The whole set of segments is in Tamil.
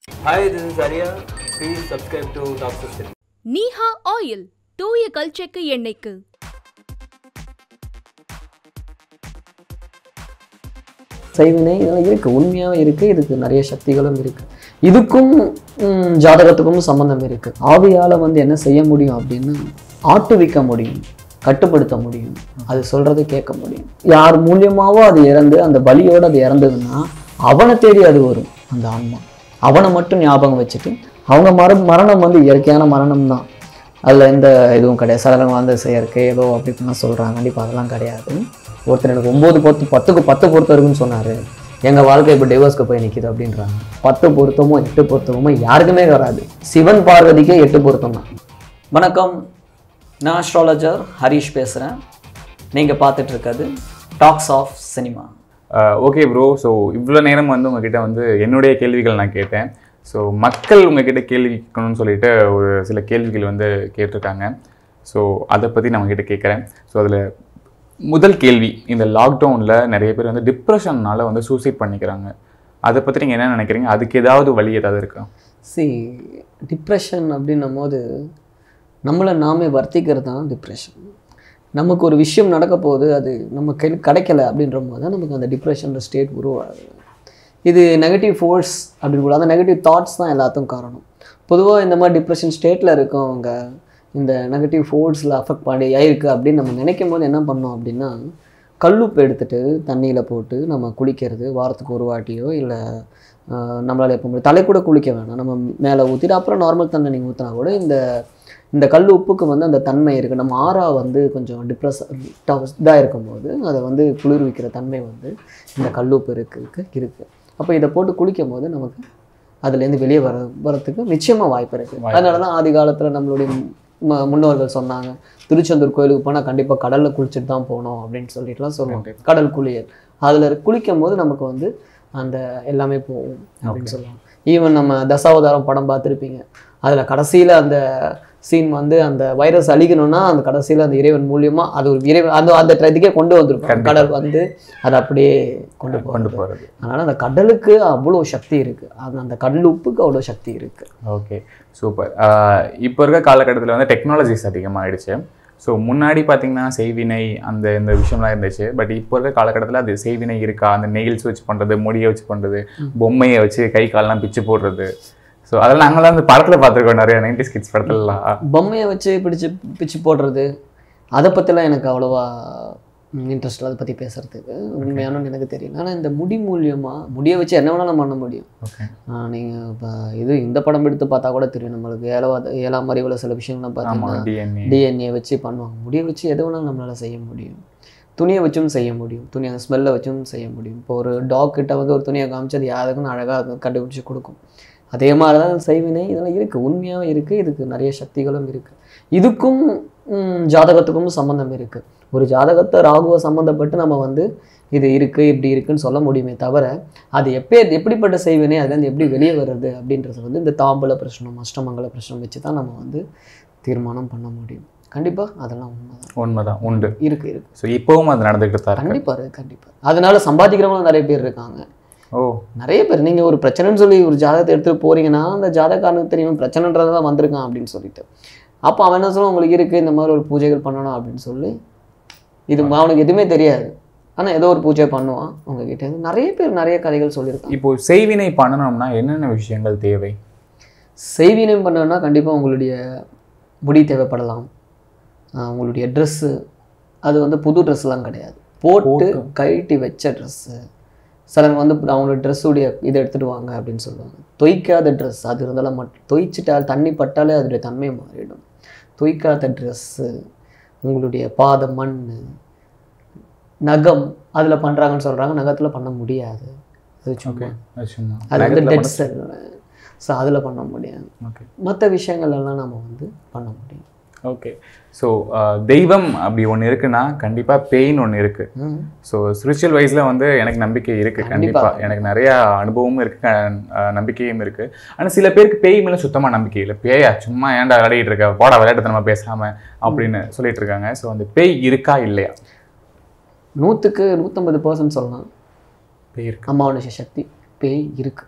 Hi, this is Arya. Please subscribe to Doctor City. Neeha oil தூய கல்ச்செக்கு எண்ணெய்க்கு செய்வினை இதெல்லாம் இருக்குது உண்மையாகவும் இருக்குது இதுக்கு நிறைய சக்திகளும் இருக்குது இதுக்கும் ம், ஜாதகத்துக்கும் சம்மந்தம் இருக்குது ஆவியால் வந்து என்ன செய்ய முடியும் அப்படின்னு ஆட்டுவிக்க முடியும் கட்டுப்படுத்த முடியும் அது சொல்கிறத கேட்க முடியும் யார் மூலியமாவோ அது இறந்து அந்த பலியோடு அது இறந்ததுன்னா அவனை தேடி அது வரும் அந்த ஆன்மா அவனை மட்டும் ஞாபகம் வச்சுட்டு அவங்க மர மரணம் வந்து இயற்கையான மரணம் தான் அதில் எந்த இதுவும் கிடையாது சடலம் வாழ்ந்த செயற்கை ஏதோ அப்படி இப்படிலாம் சொல்கிறாங்க கண்டிப்பாக அதெல்லாம் கிடையாது ஒருத்தர் எனக்கு ஒம்பது பத்து பத்துக்கு பத்து பொருத்தம் இருக்குன்னு சொன்னார் எங்கள் வாழ்க்கை இப்போ டிவோர்ஸ்க்கு போய் நிற்கிது அப்படின்றாங்க பத்து பொருத்தமோ எட்டு பொருத்தமோ யாருக்குமே வராது சிவன் பார்வதிக்கே எட்டு பொருத்தம் தான் வணக்கம் நான் அஸ்ட்ராலஜர் ஹரிஷ் பேசுகிறேன் நீங்கள் பார்த்துட்டு இருக்கிறது talks of cinema okay bro so இவ்வளோ நேரம் வந்து உங்ககிட்ட வந்து என்னுடைய கேள்விகள் நான் கேட்டேன் ஸோ மக்கள் உங்ககிட்ட கேள்வி கேட்கணும்னு சொல்லிட்டு ஒரு சில கேள்விகள் வந்து கேட்டிருக்காங்க ஸோ அதை பற்றி நான் உங்ககிட்ட கேட்குறேன் ஸோ அதில் முதல் கேள்வி இந்த லாக்டவுனில் நிறைய பேர் வந்து டிப்ரெஷன்னால வந்து சூசைட் பண்ணிக்கிறாங்க அதை பற்றி நீங்கள் என்ன நினைக்கிறீங்க அதுக்கு ஏதாவது வழி ஏதாவது இருக்கா சி டிப்ரெஷன் அப்படின்னும் போது நம்மளை நாமே வர்த்திக்கிறது தான் டிப்ரெஷன் நமக்கு ஒரு விஷயம் நடக்க போகுது அது நம்ம கை கிடைக்கல அப்படின்ற போது தான் நமக்கு அந்த டிப்ரெஷன்ற ஸ்டேட் உருவாகுது இது நெகட்டிவ் ஃபோர்ஸ் அப்படின்னு கூட அந்த நெகட்டிவ் தாட்ஸ் தான் எல்லாத்துக்கும் காரணம் பொதுவாக இந்த மாதிரி டிப்ரெஷன் ஸ்டேட்டில் இருக்கவங்க இந்த நெகட்டிவ் ஃபோர்ஸில் அஃபெக்ட் பண்ணி ஆயிருக்கு அப்படின்னு நம்ம நினைக்கும் போது என்ன பண்ணோம் அப்படின்னா கல்லுப்பு எடுத்துட்டு தண்ணியில் போட்டு நம்ம குளிக்கிறது வாரத்துக்கு ஒரு வாட்டியோ இல்லை நம்மளால் எப்போ முடியும் தலை கூட குளிக்க வேணாம் நம்ம மேலே ஊற்றிட்டு அப்புறம் நார்மல் தண்ணி நீங்கள் ஊற்றினா கூட இந்த இந்த கல் உப்புக்கு வந்து அந்த தன்மை இருக்குது நம்ம ஆறா வந்து கொஞ்சம் டிப்ரெஸ் இதாக இருக்கும்போது அதை வந்து குளிர்விக்கிற தன்மை வந்து இந்த கல்லுப்பு இருக்கு இருக்குது அப்போ இதை போட்டு குளிக்கும் போது நமக்கு அதுலேருந்து வெளியே வர வரத்துக்கு நிச்சயமாக வாய்ப்பு இருக்குது அதனால தான் ஆதி காலத்தில் நம்மளுடைய ம- முன்னோர்கள் சொன்னாங்க திருச்செந்தூர் கோயிலுக்கு போனால் கண்டிப்பாக கடலில் குளிச்சுட்டு தான் போகணும் அப்படின்னு சொல்லிட்டுலாம் சொல்லுவாங்க கடல் குளியல் அதில் குளிக்கும் போது நமக்கு வந்து அந்த எல்லாமே போகும் அப்படின்னு சொல்லுவாங்க ஈவன் நம்ம தசாவதாரம் படம் பார்த்துருப்பீங்க அதில் கடைசியில் அந்த சீன் வந்து அந்த வைரஸ் அழிக்கணும்னா அந்த கடைசியில் அந்த இறைவன் மூலியமா அது ஒரு இறைவன் அந்த அந்த இதுக்கே கொண்டு வந்திருக்கும் கடல் வந்து அதை அப்படியே கொண்டு கொண்டு போகிறது போகிறது அதனால் அந்த கடலுக்கு அவ்வளோ சக்தி இருக்குது அது அந்த கடல் உப்புக்கு அவ்வளோ சக்தி இருக்குது ஓகே சூப்பர் இப்போ இருக்க காலகட்டத்தில் வந்து டெக்னாலஜிஸ் அதிகமாகிடுச்சு ஸோ முன்னாடி பார்த்தீங்கன்னா செய்வினை அந்த இந்த விஷயம்லாம் இருந்துச்சு பட் இப்போ இருக்க காலகட்டத்தில் அது செய்வினை இருக்கா அந்த நெயில்ஸ் வச்சு பண்ணுறது முடியை வச்சு பண்ணுறது பொம்மையை வச்சு கை கால்லாம் பிச்சு போடுறது ஸோ அதெல்லாம் நாங்களாம் அந்த படத்தில் பார்த்துருக்கோம் நிறைய நைன்டி கிட்ஸ் படத்துலலாம் பொம்மையை வச்சு பிடிச்சு பிச்சு போடுறது அதை பற்றிலாம் எனக்கு அவ்வளோவா இன்ட்ரெஸ்ட் அதை பற்றி பேசுகிறதுக்கு உண்மையானு எனக்கு தெரியல ஆனால் இந்த முடி மூலியமாக முடியை வச்சு என்ன வேணாலும் பண்ண முடியும் ஓகே நீங்கள் இப்போ இது இந்த படம் எடுத்து பார்த்தா கூட தெரியும் நம்மளுக்கு ஏழாவது ஏழாம் அறிவில் சில விஷயங்கள்லாம் ஆமாம் பார்த்தீங்கன்னா டிஎன்ஏ டிஎன்ஏ வச்சு பண்ணுவாங்க முடியை வச்சு எது வேணாலும் நம்மளால் செய்ய முடியும் துணியை வச்சும் செய்ய முடியும் துணி அந்த ஸ்மெல்லை வச்சும் செய்ய முடியும் இப்போ ஒரு டாக் கிட்ட வந்து ஒரு துணியை காமிச்சு அது யாருக்கும் அழகாக கண்டுபிடிச்சி கொடுக்கும் அதே மாதிரி தான் செய்வினை இதெல்லாம் இருக்குது உண்மையாகவும் இருக்குது இதுக்கு நிறைய சக்திகளும் இருக்குது இதுக்கும் ம், ஜாதகத்துக்கும் சம்மந்தம் இருக்குது ஒரு ஜாதகத்தை ராகுவை சம்மந்தப்பட்டு நம்ம வந்து இது இருக்குது இப்படி இருக்குன்னு சொல்ல முடியுமே தவிர அது எப்போ எப்படிப்பட்ட செய்வினை அதுலேருந்து எப்படி வெளியே வர்றது அப்படின்றது வந்து இந்த தாம்பல பிரச்சனம் அஷ்டமங்கல பிரச்சனம் வச்சு தான் நம்ம வந்து தீர்மானம் பண்ண முடியும் கண்டிப்பாக அதெல்லாம் உண்மைதான் உண்மைதான் உண்டு இருக்கு இருக்கு ஸோ இப்போவும் அது நடந்துக்கிட்டு தான் இருக்கு கண்டிப்பாக இருக்கு கண்டிப்பாக அதனால சம்பாதிக்கிறவங்களும் நிறைய பேர் இருக்காங்க ஓ நிறைய பேர் நீங்கள் ஒரு பிரச்சனைன்னு சொல்லி ஒரு ஜாதகத்தை எடுத்துகிட்டு போறீங்கன்னா அந்த ஜாதகாரனுக்கு தெரியும் பிரச்சனைன்றது தான் வந்திருக்கான் அப்படின்னு சொல்லிட்டு அப்போ அவன் என்ன சொல்லுவான் உங்களுக்கு இருக்குது இந்த மாதிரி ஒரு பூஜைகள் பண்ணணும் அப்படின்னு சொல்லி இது அவனுக்கு எதுவுமே தெரியாது ஆனால் ஏதோ ஒரு பூஜை பண்ணுவான் உங்ககிட்ட இருந்து நிறைய பேர் நிறைய கதைகள் சொல்லியிருக்காங்க இப்போ செய்வினை பண்ணணும்னா என்னென்ன விஷயங்கள் தேவை செய்வினம் பண்ணணும்னா கண்டிப்பாக உங்களுடைய முடி தேவைப்படலாம் ஆஹ் உங்களுடைய ட்ரெஸ்ஸு அது வந்து புது ட்ரெஸ்லாம் கிடையாது போட்டு கழட்டி வச்ச ட்ரெஸ்ஸு சிலவங்க வந்து அவங்களோட ட்ரெஸ்ஸுடைய இதை எடுத்துகிட்டு வாங்க அப்படின்னு சொல்லுவாங்க தொய்க்காத ட்ரெஸ் அது இருந்தாலும் மட்டும் தொய்ச்சிட்டால் தண்ணி பட்டாலே அதோடைய தன்மை மாறிடும் தொய்க்காத ட்ரெஸ்ஸு உங்களுடைய பாத மண் நகம் அதில் பண்ணுறாங்கன்னு சொல்கிறாங்க நகத்தில் பண்ண முடியாது அது சும்மா சும்மா அது வந்து டெட் செல் ஸோ அதில் பண்ண முடியாது ஓகே மற்ற விஷயங்கள் எல்லாம் நம்ம வந்து பண்ண முடியும் ஓகே ஸோ தெய்வம் அப்படி ஒன்று இருக்குன்னா கண்டிப்பாக பெயின் ஒன்று இருக்கு ம். ஸோ ஸ்பிரிச்சுவல் வைஸில் வந்து எனக்கு நம்பிக்கை இருக்கு கண்டிப்பாக எனக்கு நிறைய அனுபவமும் இருக்கு க- அஹ், நம்பிக்கையும் இருக்கு ஆனால் சில பேருக்கு பேய் மேலே சுத்தமாக நம்பிக்கை இல்லை பேயா சும்மா ஏன்டா விளையாடிட்டு இருக்க போடா விளையாட்டு நம்ம பேசாம அப்படின்னு சொல்லிட்டு இருக்காங்க ஸோ அந்த பேய் இருக்கா இல்லையா நூற்றுக்கு நூற்றம்பது பர்சன்ட் சொல்லலாம் பேய் இருக்கு அமானுஷ சக்தி பேய் இருக்கு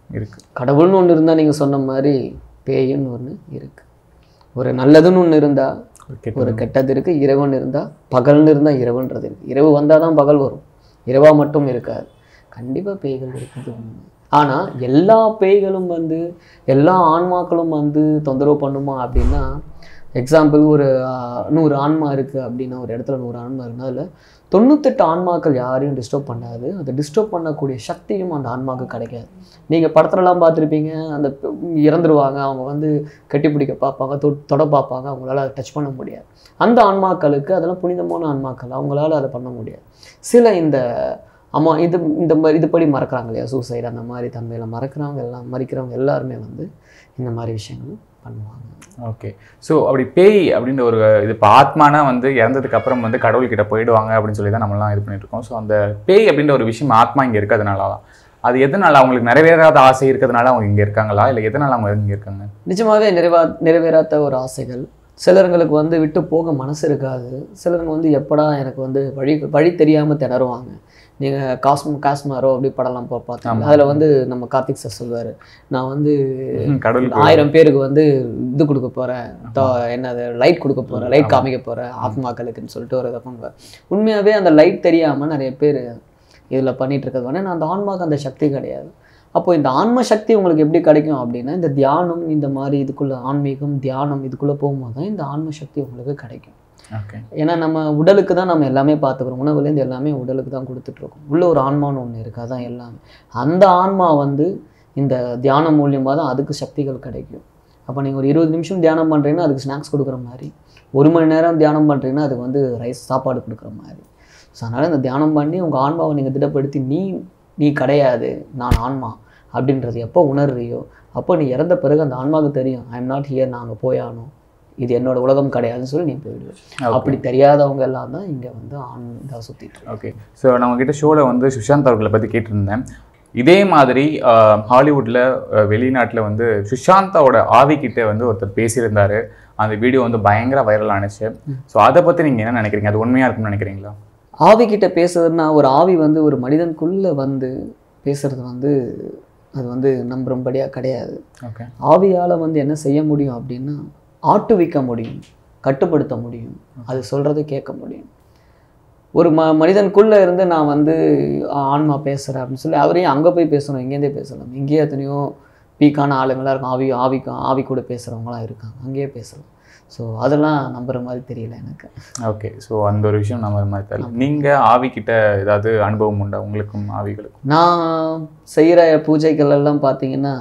இருக்கு கடவுள்னு ஒன்று இருந்தால் நீங்கள் சொன்ன மாதிரி பேயின்னு ஒன்று இருக்குது ஒரு நல்லதுன்னு ஒன்று இருந்தால் Okay. ஒரு கெட்டது இருக்குது இரவுன்னு இருந்தால் பகல்னு இருந்தால் இரவுன்றது இருக்குது இரவு வந்தால் தான் பகல் வரும் இரவா மட்டும் இருக்காது கண்டிப்பாக பேய்கள் இருக்குது ஆனால் எல்லா பேய்களும் வந்து எல்லா ஆன்மாக்களும் வந்து தொந்தரவு பண்ணுமா அப்படின்னா எக்ஸாம்பிள் ஒரு ஆஹ், நூறு ஆன்மா இருக்குது அப்படின்னா ஒரு இடத்துல நூறு ஆன்மா இருக்குன்னா அதில் தொண்ணூத்தெட்டு ஆன்மாக்கள் யாரையும் டிஸ்டர்ப் பண்ணாது அதை டிஸ்டர்ப் பண்ணக்கூடிய சக்தியும் அந்த ஆன்மாவுக்கு கிடைக்காது நீங்கள் படத்துலலாம் பார்த்துருப்பீங்க அந்த பெ- இறந்துருவாங்க அவங்க வந்து கட்டிப்பிடிக்க பார்ப்பாங்க தொ தொட பார்ப்பாங்க அவங்களால அதை டச் பண்ண முடியாது அந்த ஆன்மாக்களுக்கு அதெல்லாம் புனிதமான ஆன்மாக்கள் அவங்களால அதை பண்ண முடியாது சில இந்த அம்மா இது இந்த மாதிரி இதுபடி மறக்கிறாங்க இல்லையா சூசைடு அந்த மாதிரி தன்மையில் மறக்கிறவங்க எல்லாம் மறிக்கிறவங்க எல்லாருமே வந்து இந்த மாதிரி விஷயங்களும் பண்ணுவாங்க ஓகே ஸோ அப்படி பேய் அப்படின்ற ஒரு இது இப்போ ஆத்மானா வந்து இறந்ததுக்கு அப்புறம் வந்து கடவுள்கிட்ட போயிடுவாங்க அப்படின்னு சொல்லி தான் நம்மலாம் இது பண்ணிட்டு இருக்கோம் ஸோ அந்த பேய் அப்படின்ற ஒரு விஷயம் ஆத்மா இங்கே இருக்கிறதுனால தான் அது எதனால அவங்களுக்கு நிறைவேறாத ஆசை இருக்கிறதுனால அவங்க இங்கே இருக்காங்களா இல்லை எதனால அவங்க இங்கே இருக்காங்க நிஜமாவே நிறைவா நிறைவேறாத ஒரு ஆசைகள் சிலருங்களுக்கு வந்து விட்டு போக மனசு இருக்காது சிலருங்க வந்து எப்படா எனக்கு வந்து வழி வழி தெரியாமல் திணறுவாங்க நீங்கள் காஸ்மோ காஸ்மாரோ அப்படி படம்லாம் பா- பார்த்தீங்க அதில் வந்து நம்ம கார்த்திக் சார் சொல்லுவார் நான் வந்து ம், கடவுளுக்கு ஆயிரம் பேருக்கு வந்து இது கொடுக்க போகிறேன் என்னது லைட் கொடுக்க போகிறேன் லைட் காமிக்க போகிறேன் ஆத்மாக்களுக்குன்னு சொல்லிட்டு ஒரு இதை பண்ணுவேன் உண்மையாகவே அந்த லைட் தெரியாமல் நிறைய பேர் இதில் பண்ணிட்டு இருக்கிறது வந்து அந்த ஆன்மாவுக்கு அந்த சக்தி கிடையாது அப்போ இந்த ஆன்ம சக்தி உங்களுக்கு எப்படி கிடைக்கும் அப்படின்னா இந்த தியானம் இந்த மாதிரி இதுக்குள்ள ஆன்மீகம் தியானம் இதுக்குள்ளே போகும்போது தான் இந்த ஆன்ம சக்தி உங்களுக்கு கிடைக்கும் ஓகே ஏன்னா நம்ம உடலுக்கு தான் நம்ம எல்லாமே பார்த்துக்கிறோம் உணவுலேருந்து எல்லாமே உடலுக்கு தான் கொடுத்துட்ருக்கோம் உள்ள ஒரு ஆன்மான்னு ஒன்று இருக்குது அதான் எல்லாமே அந்த ஆன்மா வந்து இந்த தியானம் மூலியமாக தான் அதுக்கு சக்திகள் கிடைக்கும் அப்போ நீங்கள் ஒரு இருபது நிமிஷம் தியானம் பண்ணுறீங்கன்னா அதுக்கு ஸ்நாக்ஸ் கொடுக்குற மாதிரி ஒரு மணி நேரம் தியானம் பண்ணுறீங்கன்னா அதுக்கு வந்து ரைஸ் சாப்பாடு கொடுக்குற மாதிரி ஸோ அதனால் இந்த தியானம் பண்ணி உங்கள் ஆன்மாவை நீங்கள் திடப்படுத்தி நீ நீ கிடையாது நான் ஆன்மா அப்படின்றது எப்போ உணர்றியோ அப்போ நீ இறந்த பிறகு அந்த ஆன்மாவுக்கு தெரியும் ஐ எம் நாட் ஹியர் நான் அங்கே போயானோம் இது என்னோட உலகம் கிடையாதுன்னு சொல்லி நீ போயிடுவேன் அப்படி தெரியாதவங்க எல்லாம் தான் இங்கே வந்து ஆண் இதாக சுற்றிட்டு ஓகே ஸோ நம்ம கிட்ட ஷோவில் வந்து சுஷாந்த் அவர்களை பற்றி கேட்டிருந்தேன் இதே மாதிரி ஹாலிவுட்டில் வெளிநாட்டில் வந்து சுஷாந்தாவோட ஆவி கிட்ட வந்து ஒருத்தர் பேசியிருந்தாரு அந்த வீடியோ வந்து பயங்கர வைரல் ஆனுச்சு ஸோ அதை பற்றி நீங்கள் என்ன நினைக்கிறீங்க அது உண்மையாக இருக்கும்னு நினைக்கிறீங்களா ஆவி கிட்ட பேசுறதுன்னா ஒரு ஆவி வந்து ஒரு மனிதனுக்குள்ளே வந்து பேசுறது வந்து அது வந்து நம்பும்படியாக கிடையாது ஓகே ஆவியால் வந்து என்ன செய்ய முடியும் அப்படின்னா ஆட்டுவிக்க முடியும் கட்டுப்படுத்த முடியும் அது சொல்கிறத கேட்க முடியும் ஒரு ம மனிதனுக்குள்ளே இருந்து நான் வந்து ஆன்மா பேசுகிறேன் அப்படின்னு சொல்லி அவரையும் அங்கே போய் பேசணும் இங்கேருந்தே பேசலாம் இங்கேயே எத்தனையோ பீக்கான ஆளுங்களாம் இருக்கும் ஆவி ஆவிக்கு ஆவி கூட பேசுகிறவங்களாம் இருக்காங்க அங்கேயே பேசலாம் ஸோ அதெல்லாம் நம்புற மாதிரி தெரியல எனக்கு ஓகே ஸோ அந்த ஒரு விஷயம் நம்ம மாதிரி தெரியல நீங்கள் ஆவி கிட்ட ஏதாவது அனுபவம் உண்டா உங்களுக்கும் ஆவிகளுக்கும் நான் செய்கிற பூஜைகள் எல்லாம் பார்த்தீங்கன்னா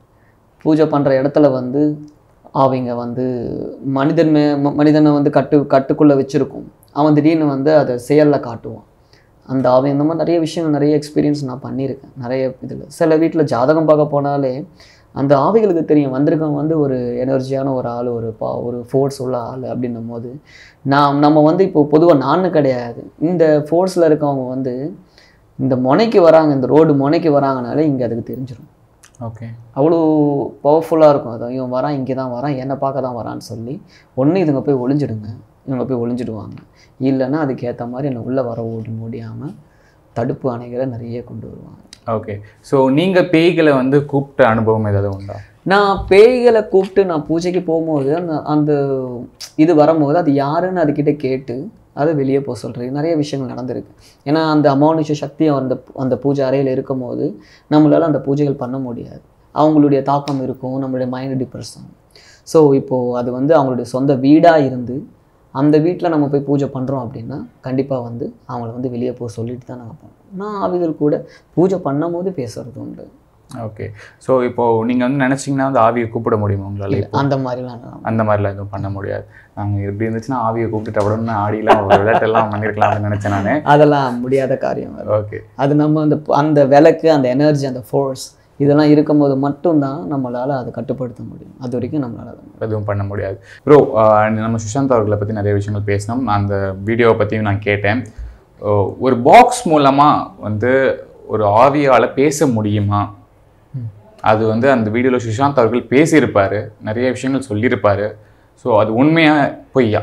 பூஜை பண்ணுற இடத்துல வந்து அவங்க வந்து மனிதன் மே ம- மனிதனை வந்து கட்டு கட்டுக்குள்ளே வச்சுருக்கும் அவன் திடீர்னு வந்து அதை செயலில் காட்டுவான் அந்த அவன் இந்த மாதிரி நிறைய விஷயங்கள் நிறைய எக்ஸ்பீரியன்ஸ் நான் பண்ணியிருக்கேன் நிறைய இதில் சில வீட்டில் ஜாதகம் பார்க்க போனாலே அந்த ஆவிகளுக்கு தெரியும் வந்திருக்கவங்க வந்து ஒரு எனர்ஜியான ஒரு ஆள் ஒரு பா ஒரு ஃபோர்ஸ் உள்ள ஆள் அப்படின்னும் போது நான் நம்ம வந்து இப்போ பொதுவாக நான் கிடையாது இந்த ஃபோர்ஸில் இருக்கவங்க வந்து இந்த முனைக்கு வராங்க இந்த ரோடு முனைக்கு வராங்கனாலே இங்கே அதுக்கு தெரிஞ்சிடும் ஓகே அவ்வளோ பவர்ஃபுல்லாக இருக்கும் அது இவன் வரான் இங்கே தான் வரான் என்னை பார்க்க தான் வரான்னு சொல்லி ஒன்று இதுங்க போய் ஒளிஞ்சிடுங்க இவங்க போய் ஒளிஞ்சிடுவாங்க இல்லைன்னா அதுக்கேற்ற மாதிரி என்னை உள்ளே வர ஓடி முடியாமல் தடுப்பு அணைகளை நிறைய கொண்டு வருவாங்க ஓகே ஸோ நீங்கள் பேய்களை வந்து கூப்பிட்ட அனுபவம் ஏதாவது உண்டா நான் பேய்களை கூப்பிட்டு நான் பூஜைக்கு போகும்போது அந்த அந்த இது வரும்போது அது யாருன்னு அதுக்கிட்ட கேட்டு அதை வெளியே போக சொல்கிறது நிறைய விஷயங்கள் நடந்திருக்கு ஏன்னா அந்த அமானுஷ சக்தி அந்த அந்த பூஜை அறையில் இருக்கும் போது நம்மளால் அந்த பூஜைகள் பண்ண முடியாது அவங்களுடைய தாக்கம் இருக்கும் நம்மளுடைய மைண்ட் டிப்ரெஸ் ஆகும் ஸோ இப்போது அது வந்து அவங்களுடைய சொந்த வீடாக இருந்து அந்த வீட்டில் நம்ம போய் பூஜை பண்ணுறோம் அப்படின்னா கண்டிப்பாக வந்து அவங்கள வந்து வெளியே போக சொல்லிட்டு தான் நாங்கள் போனோம் நான் அவைகள் கூட பூஜை பண்ணும் போது பேசுறது உண்டு ஓகே ஸோ இப்போ நீங்கள் வந்து நினச்சிங்கன்னா அந்த ஆவியை கூப்பிட முடியுமா உங்களால் இப்போ அந்த மாதிரிலாம் நான் அந்த மாதிரிலாம் எதுவும் பண்ண முடியாது நாங்கள் எப்படி இருந்துச்சுன்னா ஆவியை கூப்பிட்டுட்டு அப்படின்னு ஆடிலாம் ஒரு விளையாட்டெல்லாம் பண்ணியிருக்கலாம் அப்படின்னு நினச்சேன் நான் அதெல்லாம் முடியாத காரியம் அது. ஓகே அது நம்ம அந்த அந்த விளக்கு அந்த எனர்ஜி அந்த ஃபோர்ஸ் இதெல்லாம் இருக்கும்போது மட்டும்தான் நம்மளால் அதை கட்டுப்படுத்த முடியும் அது வரைக்கும் நம்மளால் அதை எதுவும் பண்ண முடியாது ப்ரோ நம்ம சுஷாந்த் அவர்களை பற்றி நிறைய விஷயங்கள் பேசினோம் அந்த வீடியோவை பற்றியும் நான் கேட்டேன் அஹ், ஒரு பாக்ஸ் மூலமாக வந்து ஒரு ஆவியால் பேச முடியுமா அது வந்து அந்த வீடியோவில் சுஷாந்த் அவர்கள் பேசியிருப்பாரு நிறைய விஷயங்கள் சொல்லியிருப்பாரு ஸோ அது உண்மையா பொய்யா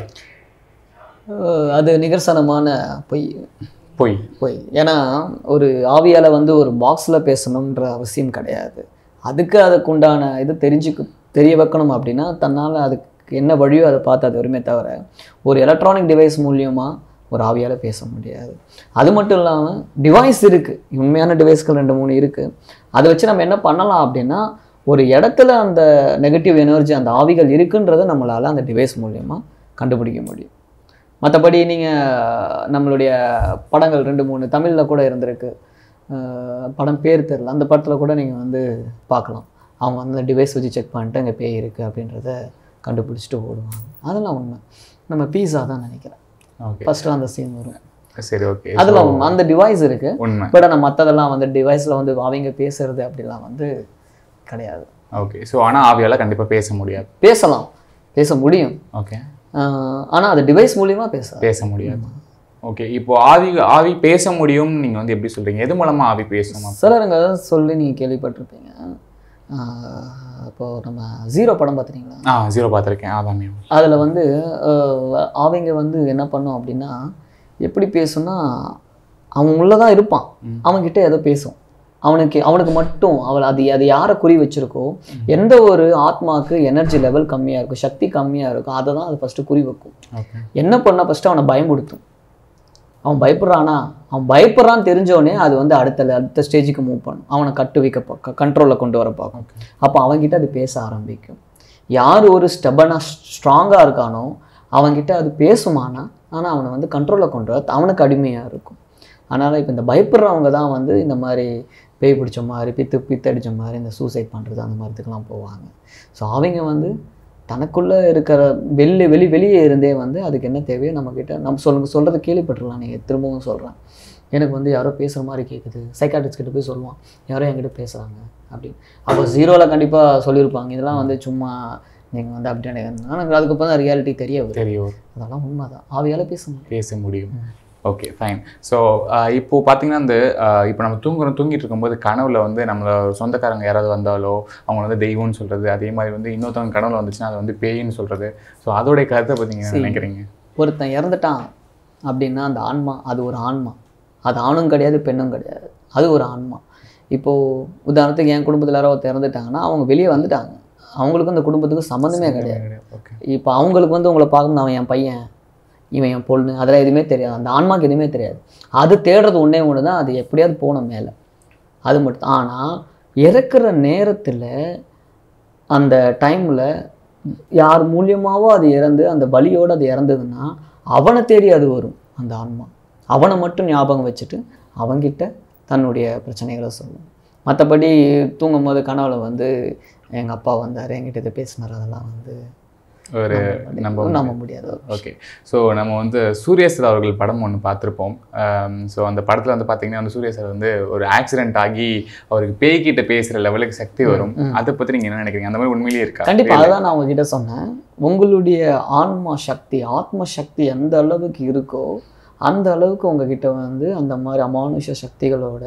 அஹ் அது நிகர்சனமான பொய் பொய் பொய் ஏன்னா ஒரு ஆவியால் வந்து ஒரு பாக்ஸில் பேசணுன்ற அவசியம் கிடையாது அதுக்கு அதுக்கு உண்டான இது தெரிஞ்சுக்க தெரிய வைக்கணும் அப்படின்னா தன்னால் அதுக்கு என்ன வழியோ அதை பார்த்து அது வருமே தவிர ஒரு எலக்ட்ரானிக் டிவைஸ் மூலியமாக ஒரு ஆவியால் பேச முடியாது அது மட்டும் இல்லாமல் டிவைஸ் இருக்குது உண்மையான டிவைஸ்கள் ரெண்டு மூணு இருக்குது அதை வச்சு நம்ம என்ன பண்ணலாம் அப்படின்னா ஒரு இடத்துல அந்த நெகட்டிவ் எனர்ஜி அந்த ஆவிகள் இருக்குன்றதை நம்மளால் அந்த டிவைஸ் மூலியமாக கண்டுபிடிக்க முடியும் மற்றபடி நீங்கள் நம்மளுடைய படங்கள் ரெண்டு மூணு தமிழில் கூட இருந்திருக்கு அஹ் படம் பேர் தெரில அந்த படத்தில் கூட நீங்கள் வந்து பார்க்கலாம் அவங்க வந்து அந்த டிவைஸ் வச்சு செக் பண்ணிட்டு அங்கே பேய் இருக்குது அப்படின்றத கண்டுபிடிச்சிட்டு ஓடுவாங்க அதெல்லாம் உண்மை நம்ம பீஸா தான் நினைக்கிறேன் ஓகே ஃபஸ்ட்டு அந்த சீன் வரும் சரி ஓகே அதில் அந்த டிவைஸ் இருக்குது உண்மை பட் ஆனால் மற்றதெல்லாம் வந்து டிவைஸில் வந்து அவங்க பேசுறது அப்படிலாம் வந்து கிடையாது ஓகே ஸோ ஆனால் ஆவியால் கண்டிப்பாக பேச முடியாது பேசலாம் பேச முடியும் ஓகே ஆனால் அது டிவைஸ் மூலியமாக பேச பேச முடியாது ஓகே இப்போ ஆவி ஆவி பேச முடியும் நீங்கள் வந்து எப்படி சொல்கிறீங்க எது மூலமாக ஆவி பேசும் சிலருங்க சொல்லி நீங்கள் கேள்விப்பட்டிருப்பீங்க ஆஹ் இப்போ நம்ம ஜீரோ படம் பார்த்துட்டீங்களா ஆ ஜீரோ பார்த்துருக்கேன் ஆதாமே அதில் வந்து ஆஹ் அவங்க வந்து என்ன பண்ணும் அப்படின்னா எப்படி பேசும்னா அவன் உள்ளே தான் இருப்பான் அவன்கிட்ட ஏதோ பேசும் அவனுக்கு அவனுக்கு மட்டும் அவள் அது அது யாரை குறி வச்சிருக்கோ எந்த ஒரு ஆத்மாவுக்கு எனர்ஜி லெவல் கம்மியாக இருக்கும் சக்தி கம்மியாக இருக்கும் அதை தான் அது ஃபஸ்ட்டு குறி வைக்கும் ஓகே என்ன பண்ணால் ஃபஸ்ட்டு அவனை பயமுடுத்தும் அவன் பயப்படுறானா அவன் பயப்படுறான்னு தெரிஞ்சோடனே அது வந்து அடுத்த அடுத்த ஸ்டேஜுக்கு மூவ் பண்ணும் அவனை கட்டு வைக்க பார்க்க கண்ட்ரோலில் கொண்டு வர பார்க்கும் அப்போ அவன்கிட்ட அது பேச ஆரம்பிக்கும் யார் ஒரு ஸ்டெபனாக ஸ்ட்ராங்காக இருக்கானோ அவன்கிட்ட அது பேசுமானா ஆனால் அவனை வந்து கண்ட்ரோலில் கொண்டு வர அவனுக்கு அடிமையாக இருக்கும் அதனால் இப்போ இந்த பயப்படுறவங்க தான் வந்து இந்த மாதிரி பேய் பிடிச்ச மாதிரி பித்து பித்தடிச்ச மாதிரி இந்த சூசைட் பண்ணுறது அந்த மாதிரி இதுக்கெல்லாம் போவாங்க ஸோ அவங்க வந்து தனக்குள்ளே இருக்கிற வெளியே வெளி வெளியே இருந்தே வந்து அதுக்கு என்ன தேவையோ நம்மக்கிட்ட நம்ம சொல்லுங்க சொல்கிறத கேள்விப்பட்டிருக்கலாம் நீங்கள் திரும்பவும் சொல்கிறேன் எனக்கு வந்து யாரோ பேசுகிற மாதிரி கேட்குது சைக்காட்ரிஸ்ட் கிட்ட போய் சொல்லுவான் யாரோ என்கிட்ட பேசுகிறாங்க அப்படின்னு அப்போ ஜீரோவில் கண்டிப்பாக சொல்லியிருப்பாங்க இதெல்லாம் வந்து சும்மா நீங்கள் வந்து அப்படி நினைக்கிறேன் ஆனால் அதுக்கப்புறம் தான் ரியாலிட்டி தெரிய வரும் தெரியும் அதெல்லாம் உண்மைதான் ஆவியால் பேச முடியும் பேச முடியும் ஓகே ஃபைன் ஸோ இப்போ பார்த்தீங்கன்னா இந்த இப்போ நம்ம தூங்குறோம் தூங்கிட்டு இருக்கும்போது கனவுல வந்து நம்மள சொந்தக்காரங்க யாராவது வந்தாலோ அவங்க வந்து தெய்வம்னு சொல்கிறது அதே மாதிரி வந்து இன்னொருத்தவங்க கனவுல வந்துச்சுன்னா அது வந்து பேயின்னு சொல்கிறது ஸோ அதோடைய கருத்தை பற்றி நீங்கள் நினைக்கிறீங்க ஒருத்தன் இறந்துட்டான் அப்படின்னா அந்த ஆன்மா அது ஒரு ஆன்மா அது ஆணும் கிடையாது பெண்ணும் கிடையாது அது ஒரு ஆன்மா இப்போது உதாரணத்துக்கு என் குடும்பத்தில் யாரோ ஒருத்தர் இறந்துட்டாங்கன்னா அவங்க வெளியே வந்துட்டாங்க அவங்களுக்கும் அந்த குடும்பத்துக்கும் சம்மந்தமே கிடையாது ஓகே இப்போ அவங்களுக்கு வந்து உங்களை பார்க்கணும் அவன் என் பையன் இவன் என் பொண்ணு அதெல்லாம் எதுவுமே தெரியாது அந்த ஆன்மாக்கு எதுவுமே தெரியாது அது தேடுறது ஒன்றே ஒன்று தான் அது எப்படியாவது போகணும் மேலே அது மட்டும் ஆனால் இறக்குற நேரத்தில் அந்த டைமில் யார் மூலியமாவோ அது இறந்து அந்த பலியோடு அது இறந்ததுன்னா அவனை தேடி அது வரும் அந்த ஆன்மா அவனை மட்டும் ஞாபகம் வச்சுட்டு அவங்கிட்ட தன்னுடைய பிரச்சனைகளை சொல்லும் மற்றபடி தூங்கும் போது கனவுல வந்து எங்கள் அப்பா வந்தார் என்கிட்ட இதை பேசினார் அதெல்லாம் வந்து ஒரு நம்ம நம்ப முடியாது ஓகே ஸோ நம்ம வந்து சூர்யா சார் அவர்கள் படம் ஒன்று பார்த்துருப்போம் ஸோ அந்த படத்தில் வந்து பார்த்தீங்கன்னா வந்து சூர்யா சார் வந்து ஒரு ஆக்சிடென்ட் ஆகி அவருக்கு பேய்கிட்ட பேசுகிற லெவலுக்கு சக்தி வரும் அதை பற்றி நீங்கள் என்ன நினைக்கிறீங்க அந்த மாதிரி உண்மையிலேயே இருக்கா கண்டிப்பாக அதுதான் நான் உங்ககிட்ட சொன்னேன் உங்களுடைய ஆன்மா சக்தி ஆத்ம சக்தி எந்த அளவுக்கு இருக்கோ அந்த அளவுக்கு உங்ககிட்ட வந்து அந்த மாதிரி அமானுஷ சக்திகளோட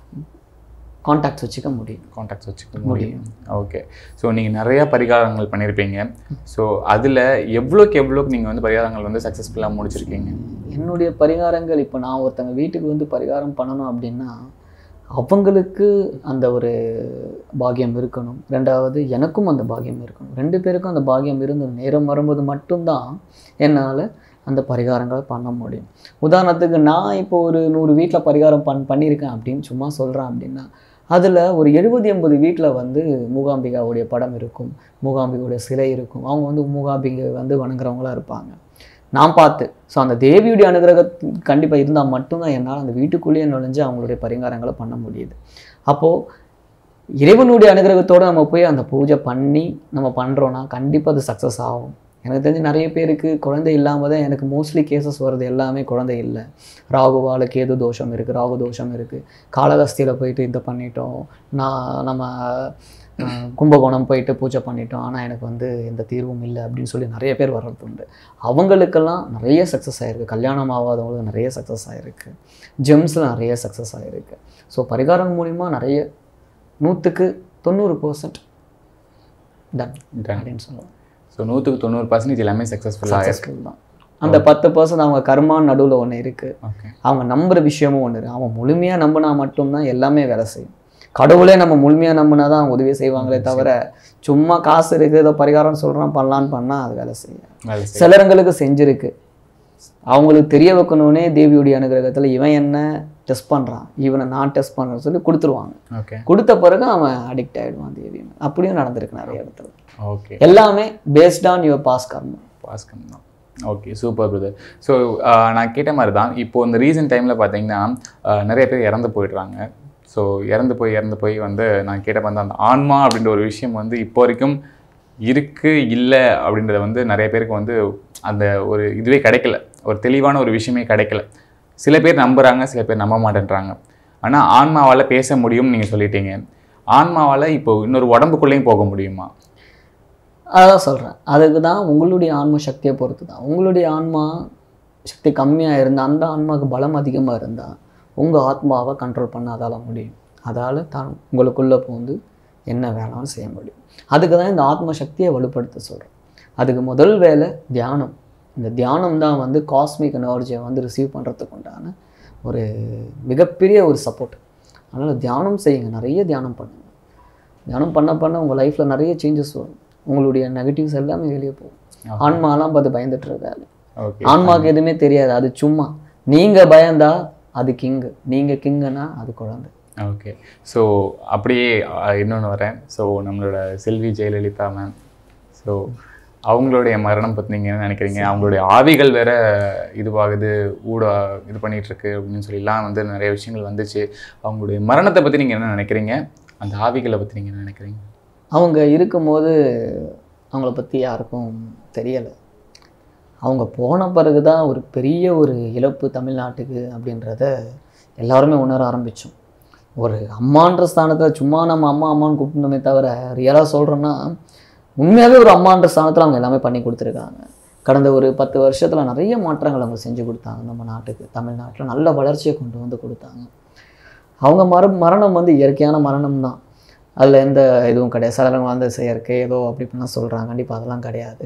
கான்டாக்ட்ஸ் வச்சுக்க முடியும் காண்டாக்ட்ஸ் வச்சுக்க முடியும் ஓகே ஸோ நீங்கள் நிறையா பரிகாரங்கள் பண்ணியிருப்பீங்க ஸோ அதில் எவ்வளோக்கு எவ்வளோக்கு நீங்கள் வந்து பரிகாரங்கள் வந்து சக்ஸஸ்ஃபுல்லாக முடிச்சிருக்கீங்க என்னுடைய பரிகாரங்கள் இப்போ நான் ஒருத்தங்க வீட்டுக்கு வந்து பரிகாரம் பண்ணணும் அப்படின்னா அவங்களுக்கு அந்த ஒரு பாக்கியம் இருக்கணும் ரெண்டாவது எனக்கும் அந்த பாக்கியம் இருக்கணும் ரெண்டு பேருக்கும் அந்த பாக்கியம் இருந்து நேரம் வரும்போது மட்டும்தான் என்னால் அந்த பரிகாரங்களை பண்ண முடியும் உதாரணத்துக்கு நான் இப்போ ஒரு நூறு வீட்டில் பரிகாரம் பண் பண்ணியிருக்கேன் அப்படின்னு சும்மா சொல்கிறேன் அப்படின்னா அதில் ஒரு எழுபது எண்பது வீட்டில் வந்து மூகாம்பிகாவுடைய படம் இருக்கும் மூகாம்பிகாவுடைய சிலை இருக்கும் அவங்க வந்து மூகாம்பிகை வந்து வணங்குறவங்களா இருப்பாங்க நான் பார்த்து ஸோ அந்த தேவியுடைய அனுகிரகம் கண்டிப்பாக இருந்தால் மட்டும்தான் என்னால் அந்த வீட்டுக்குள்ளேயே நுழைஞ்சு அவங்களுடைய பரிகாரங்களை பண்ண முடியுது அப்போது இறைவனுடைய அனுகிரகத்தோடு நம்ம போய் அந்த பூஜை பண்ணி நம்ம பண்ணுறோன்னா கண்டிப்பாக அது சக்ஸஸ் ஆகும் எனக்கு தெரிஞ்சு நிறைய பேருக்கு குழந்தை இல்லாமல் தான் எனக்கு மோஸ்ட்லி கேசஸ் வருது எல்லாமே குழந்தை இல்லை ராகுவால் கேது தோஷம் இருக்குது ராகு தோஷம் இருக்குது காலகஸ்தியில் போயிட்டு இதை பண்ணிட்டோம் நான் நம்ம அஹ், கும்பகோணம் போயிட்டு பூஜை பண்ணிட்டோம் ஆனால் எனக்கு வந்து எந்த தீர்வும் இல்லை அப்படின்னு சொல்லி நிறைய பேர் வர்றது உண்டு அவங்களுக்கெல்லாம் நிறைய சக்ஸஸ் ஆகிருக்கு கல்யாணம் ஆகாதவங்களுக்கு நிறைய சக்ஸஸ் ஆகிருக்கு ஜெம்ஸில் நிறைய சக்ஸஸ் ஆகிருக்கு ஸோ பரிகாரம் மூலிமா நிறைய நூற்றுக்கு தொண்ணூறு பர்சன்ட் டன் Done. அப்படின்னு சொல்லுவோம் ஸோ நூற்றுக்கு தொண்ணூறு பர்சன்டேஜ் எல்லாமே சக்ஸஸ்ஃபுல்லாக சக்ஸஸ்ஃபுல் தான் அந்த பத்து பர்சன்ட் அவங்க கர்மான்னு நடுவில் ஒன்று இருக்குது ஓகே அவங்க நம்புகிற விஷயமும் ஒன்று இருக்குது அவன் முழுமையாக நம்பினா மட்டும்தான் எல்லாமே வேலை செய்யும் கடவுளே நம்ம முழுமையாக நம்பினா தான் உதவி செய்வாங்களே தவிர சும்மா காசு இருக்குது ஏதோ பரிகாரம் சொல்கிறோம் பண்ணலான்னு பண்ணால் அது வேலை செய்யும் வேலை செய்யும். சிலருங்களுக்கு செஞ்சிருக்கு அவங்களுக்கு தெரிய வைக்கணுன்னே தேவியுடைய அனுகிரகத்தில் இவன் என்ன டெஸ்ட் பண்ணுறான் இவனை நான் டெஸ்ட் பண்ணுறேன்னு சொல்லி கொடுத்துருவாங்க ஓகே கொடுத்த பிறகு அவன் அடிக்ட் ஆகிடுவான் தேவி மேல. அப்படியும் நடந்திருக்கு நிறைய இடத்துல ஓகே எல்லாமே பேஸ்ட் ஆன் யுவர் பாஸ் கர்மம் பாஸ்கம் தான் ஓகே சூப்பர் பிரதர் ஸோ நான் கேட்ட மாதிரி தான் இப்போ இந்த ரீசன்ட் டைமில் பார்த்தீங்கன்னா ஆஹ், நிறைய பேர் இறந்து போயிடுறாங்க ஸோ இறந்து போய் இறந்து போய் வந்து நான் கேட்ட மாதிரி அந்த ஆன்மா அப்படின்ற ஒரு விஷயம் வந்து இப்போ வரைக்கும் இருக்கு இல்லை அப்படின்றத வந்து நிறைய பேருக்கு வந்து அந்த ஒரு இதுவே கிடைக்கல ஒரு தெளிவான ஒரு விஷயமே கிடைக்கல சில பேர் நம்புறாங்க சில பேர் நம்ப மாட்டேன்றாங்க ஆனால் ஆன்மாவால் பேச முடியும்னு நீங்கள் சொல்லிட்டீங்க ஆன்மாவால் இப்போ இன்னொரு உடம்புக்குள்ளேயும் போக முடியுமா அதான் சொல்கிறேன் அதுக்கு தான் உங்களுடைய ஆன்ம சக்தியை பொறுத்து தான் உங்களுடைய ஆன்மா சக்தி கம்மியாக இருந்தால் அந்த ஆன்மாவுக்கு பலம் அதிகமாக இருந்தால் உங்கள் ஆத்மாவை கண்ட்ரோல் பண்ண அதால் முடியும் அதால் தான் உங்களுக்குள்ளே பூந்து என்ன வேணாலும் செய்ய முடியும் அதுக்கு தான் இந்த ஆத்ம சக்தியை வலுப்படுத்த சொல்கிறேன் அதுக்கு முதல் வேலை தியானம் இந்த தியானம் தான் வந்து காஸ்மிக் எனர்ஜியை வந்து ரிசீவ் பண்ணுறதுக்கு உண்டான ஒரு மிகப்பெரிய ஒரு சப்போர்ட் அதனால் தியானம் செய்யுங்க நிறைய தியானம் பண்ணுங்க தியானம் பண்ண பண்ண உங்கள் லைஃப்பில் நிறைய சேஞ்சஸ் வரும் உங்களுடைய நெகட்டிவ்ஸ் எல்லாமே வெளியே போகும் ஆன்மாலாம் பார்த்து பயந்துட்டு இருக்காது ஓகே ஆன்மாவுக்கு எதுவுமே தெரியாது அது சும்மா நீங்கள் பயந்தா அது கிங்கு நீங்கள் கிங்குனா அது குழந்தை ஓகே ஸோ அப்படியே இன்னொன்று வரேன் ஸோ நம்மளோட செல்வி ஜெயலலிதா மேம் ஸோ அவங்களுடைய மரணம் பற்றி நீங்கள் என்ன நினைக்கிறீங்க அவங்களுடைய ஆவிகள் வேற இதுவாகுது ஊட இது பண்ணிட்டு இருக்கு அப்படின்னு சொல்லிலாம் வந்து நிறைய விஷயங்கள் வந்துச்சு அவங்களுடைய மரணத்தை பற்றி நீங்கள் என்ன நினைக்கிறீங்க அந்த ஆவிகளை பற்றி நீங்கள் என்ன நினைக்கிறீங்க அவங்க இருக்கும்போது அவங்கள பற்றி யாருக்கும் தெரியலை அவங்க போன பிறகு தான் ஒரு பெரிய ஒரு இழப்பு தமிழ்நாட்டுக்கு அப்படின்றத எல்லாருமே உணர ஆரம்பித்தோம் ஒரு அம்மான்ற ஸ்தானத்தில் சும்மா நம்ம அம்மா அம்மான்னு கூப்பிட்டோமே தவிர ரியலாக சொல்கிறோன்னா உண்மையாகவே ஒரு அம்மான்ற ஸ்தானத்தில் அவங்க எல்லாமே பண்ணி கொடுத்துருக்காங்க கடந்த ஒரு பத்து வருஷத்தில் நிறைய மாற்றங்கள் அவங்க செஞ்சு கொடுத்தாங்க நம்ம நாட்டுக்கு தமிழ்நாட்டில் நல்ல வளர்ச்சியை கொண்டு வந்து கொடுத்தாங்க அவங்க மர மரணம் வந்து இயற்கையான மரணம் தான் அதில் எந்த இதுவும் கிடையாது சிலவங்க வந்து செயற்கை ஏதோ அப்படி இப்படிலாம் சொல்கிறாங்க கண்டிப்பாக அதெல்லாம் கிடையாது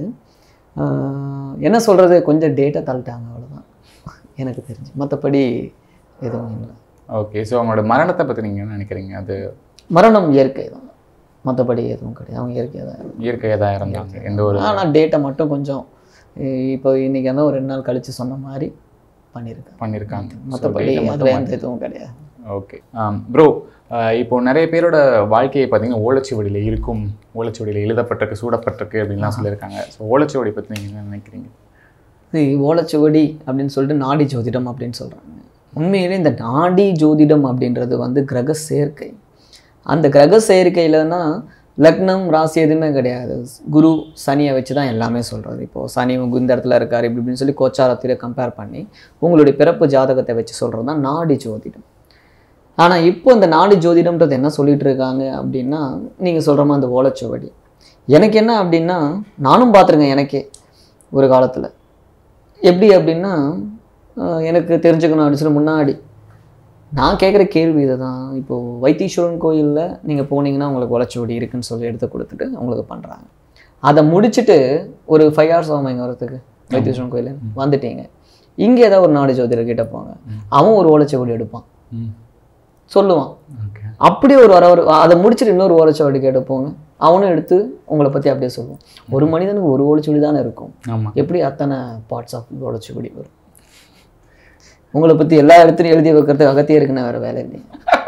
ஆஹ் என்ன சொல்கிறது கொஞ்சம் டேட்டை தள்ளிட்டாங்க அவ்வளோதான் எனக்கு தெரிஞ்சு மற்றபடி எதுவும் இல்லை ஓகே ஸோ அவங்களோட மரணத்தை பற்றி நீங்கள் என்ன நினைக்கிறீங்க அது மரணம் இயற்கை தான் மற்றபடி எதுவும் கிடையாது அவங்க இயற்கையாக தான் இருந்தாங்க. இயற்கையாக தான் இருந்தாங்க எந்த ஒரு ஆனால் டேட்டை மட்டும் கொஞ்சம் இ- இப்போ இன்றைக்கி வந்து ஒரு ரெண்டு நாள் கழித்து சொன்ன மாதிரி பண்ணியிருக்காங்க பண்ணியிருக்காங்க So, மற்றபடி data மட்டும் அதில் எந்த இதுவும் கிடையாது ஓகே ப்ரோ இப்போ நிறைய பேரோட வாழ்க்கையை பார்த்தீங்கன்னா ஓலைச்சுவடியில் இருக்கும் ஓலைச்சுவடியில் எழுதப்பட்டிருக்கு சூடப்பட்டிருக்கு அப்படின்லாம் சொல்லியிருக்காங்க ஸோ ஓலைச்சுவடி பற்றி நீங்கள் என்ன நினைக்கிறீங்க இது ஓலைச்சுவடி அப்படின்னு சொல்லிட்டு நாடி ஜோதிடம் அப்படின்னு சொல்கிறாங்க உண்மையிலே இந்த நாடி ஜோதிடம் அப்படின்றது வந்து கிரக சேர்க்கை அந்த கிரக சேர்க்கையிலனா லக்னம் ராசி எதுவுமே கிடையாது குரு சனியை வச்சு தான் எல்லாமே சொல்கிறது இப்போது சனி உங்க இந்த இடத்துல இருக்கார் இப்படி இப்படின்னு சொல்லி கோச்சாரத்தில் கம்பேர் பண்ணி உங்களுடைய பிறப்பு ஜாதகத்தை வச்சு சொல்கிறது தான் நாடி ஜோதிடம் ஆனால் இப்போ இந்த நாடி ஜோதிடம்ன்றது என்ன சொல்லிட்டு இருக்காங்க அப்படின்னா நீங்கள் சொல்கிற மாதிரி அந்த ஓலைச்சுவடி எனக்கு என்ன அப்படின்னா நானும் பார்த்துருக்கேன் எனக்கே ஒரு காலத்தில் எப்படி அப்படின்னா ஆஹ் எனக்கு தெரிஞ்சுக்கணும் அப்படின்னு சொல்லி முன்னாடி நான் கேட்குற கேள்வி இதுதான் இப்போது வைத்தீஸ்வரன் கோயிலில் நீங்கள் போனீங்கன்னா உங்களுக்கு உழைச்சுவடி இருக்குன்னு சொல்லி எடுத்து கொடுத்துட்டு உங்களுக்கு பண்ணுறாங்க அதை முடிச்சுட்டு ஒரு ஃபைவ் ஹவர்ஸ் ஆகும் இங்கே வரத்துக்கு வைத்தீஸ்வரன் கோயில் வந்துட்டீங்க இங்கே ஏதாவது ஒரு நாடு ஜோதிடர் கிட்ட போங்க அவன் ஒரு ஓலைச்சுவடி எடுப்பான் சொல்லுவான் ஓகே அப்படியே ஒரு வர ஒரு அதை முடிச்சுட்டு இன்னொரு ஓலைச்சுவடி கேட்டு போங்க அவனும் எடுத்து உங்களை பற்றி அப்படியே சொல்லுவான் ஒரு மனிதனுக்கு ஒரு ஓலைச்சுவடி தானே இருக்கும் ஆமாம் எப்படி அத்தனை பார்ட்ஸ் ஆஃப் ஓலைச்சுவடி வரும் உங்களை பற்றி எல்லா இடத்துலையும் எழுதி வைக்கிறதுக்கு அகத்தியே இருக்குன்னு வேறு வேலை இல்லையா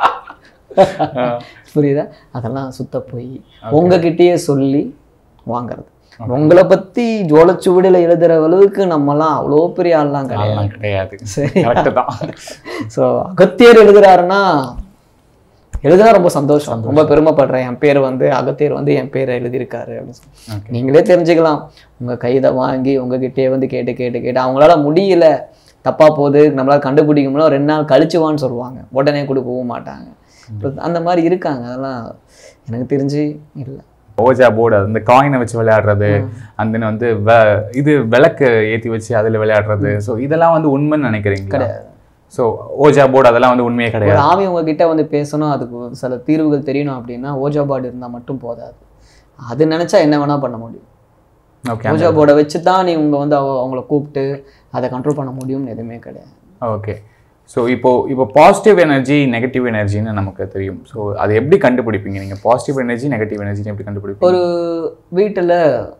புரியுதா அதெல்லாம் சுத்த போய் உங்ககிட்டயே சொல்லி வாங்குறது உங்களை பற்றி ஜோலச்சுவடியில் எழுதுகிற அளவுக்கு நம்மலாம் அவ்வளோ பெரிய ஆள்லாம் கிடையாது அதெல்லாம் கிடையாது சரி கரெக்டு தான் ஸோ அகத்தியர் எழுதுறாருன்னா எழுதுனா ரொம்ப சந்தோஷம் ரொம்ப பெருமைப்படுறேன் என் பேர் வந்து அகத்தியர் வந்து என் பேரை எழுதியிருக்காரு அப்படின்னு சொல்லி. Okay. நீங்களே தெரிஞ்சுக்கலாம் உங்கள் கைதை வாங்கி உங்ககிட்டயே வந்து கேட்டு கேட்டு கேட்டு அவங்களால முடியல தப்பா போகுது நம்மளால கண்டுபிடிக்க முடியல ரெண்டு நாள் கழிச்சுவான்னு சொல்லுவாங்க உடனே கொடுக்கவும் மாட்டாங்க அந்த மாதிரி இருக்காங்க அதெல்லாம் எனக்கு தெரிஞ்சு இல்லை ஓஜா போர்டு அந்த காயினை வச்சு விளையாடுறது அந்த வந்து வ- இது விளக்கு ஏற்றி வச்சு அதில் விளையாடுறது ஸோ இதெல்லாம் வந்து உண்மைன்னு நினைக்கிறீங்களா ஸோ ஓஜா போர்டு அதெல்லாம் வந்து உண்மையே ஒரு கிடையாது ஆவி உங்ககிட்ட வந்து பேசணும் அதுக்கு சில தீர்வுகள் தெரியணும் அப்படின்னா ஓஜா பாடு இருந்தால் மட்டும் போதாது அது நினச்சா என்ன வேணால் பண்ண முடியும் ஓகே பூஜா போர்டை வச்சு தான் நீ உங்க வந்து அவ- அவங்கள கூப்பிட்டு அதை கண்ட்ரோல் பண்ண முடியும்னு எதுவுமே கிடையாது ஓகே ஸோ இப்போ இப்போ பாசிட்டிவ் எனர்ஜி நெகட்டிவ் எனர்ஜின்னு நமக்கு தெரியும் ஸோ அது எப்படி கண்டுபிடிப்பீங்க நீங்கள் பாசிட்டிவ் எனர்ஜி நெகட்டிவ் எனர்ஜின்னு எப்படி கண்டுபிடிப்பீங்க ஒரு வீட்டில்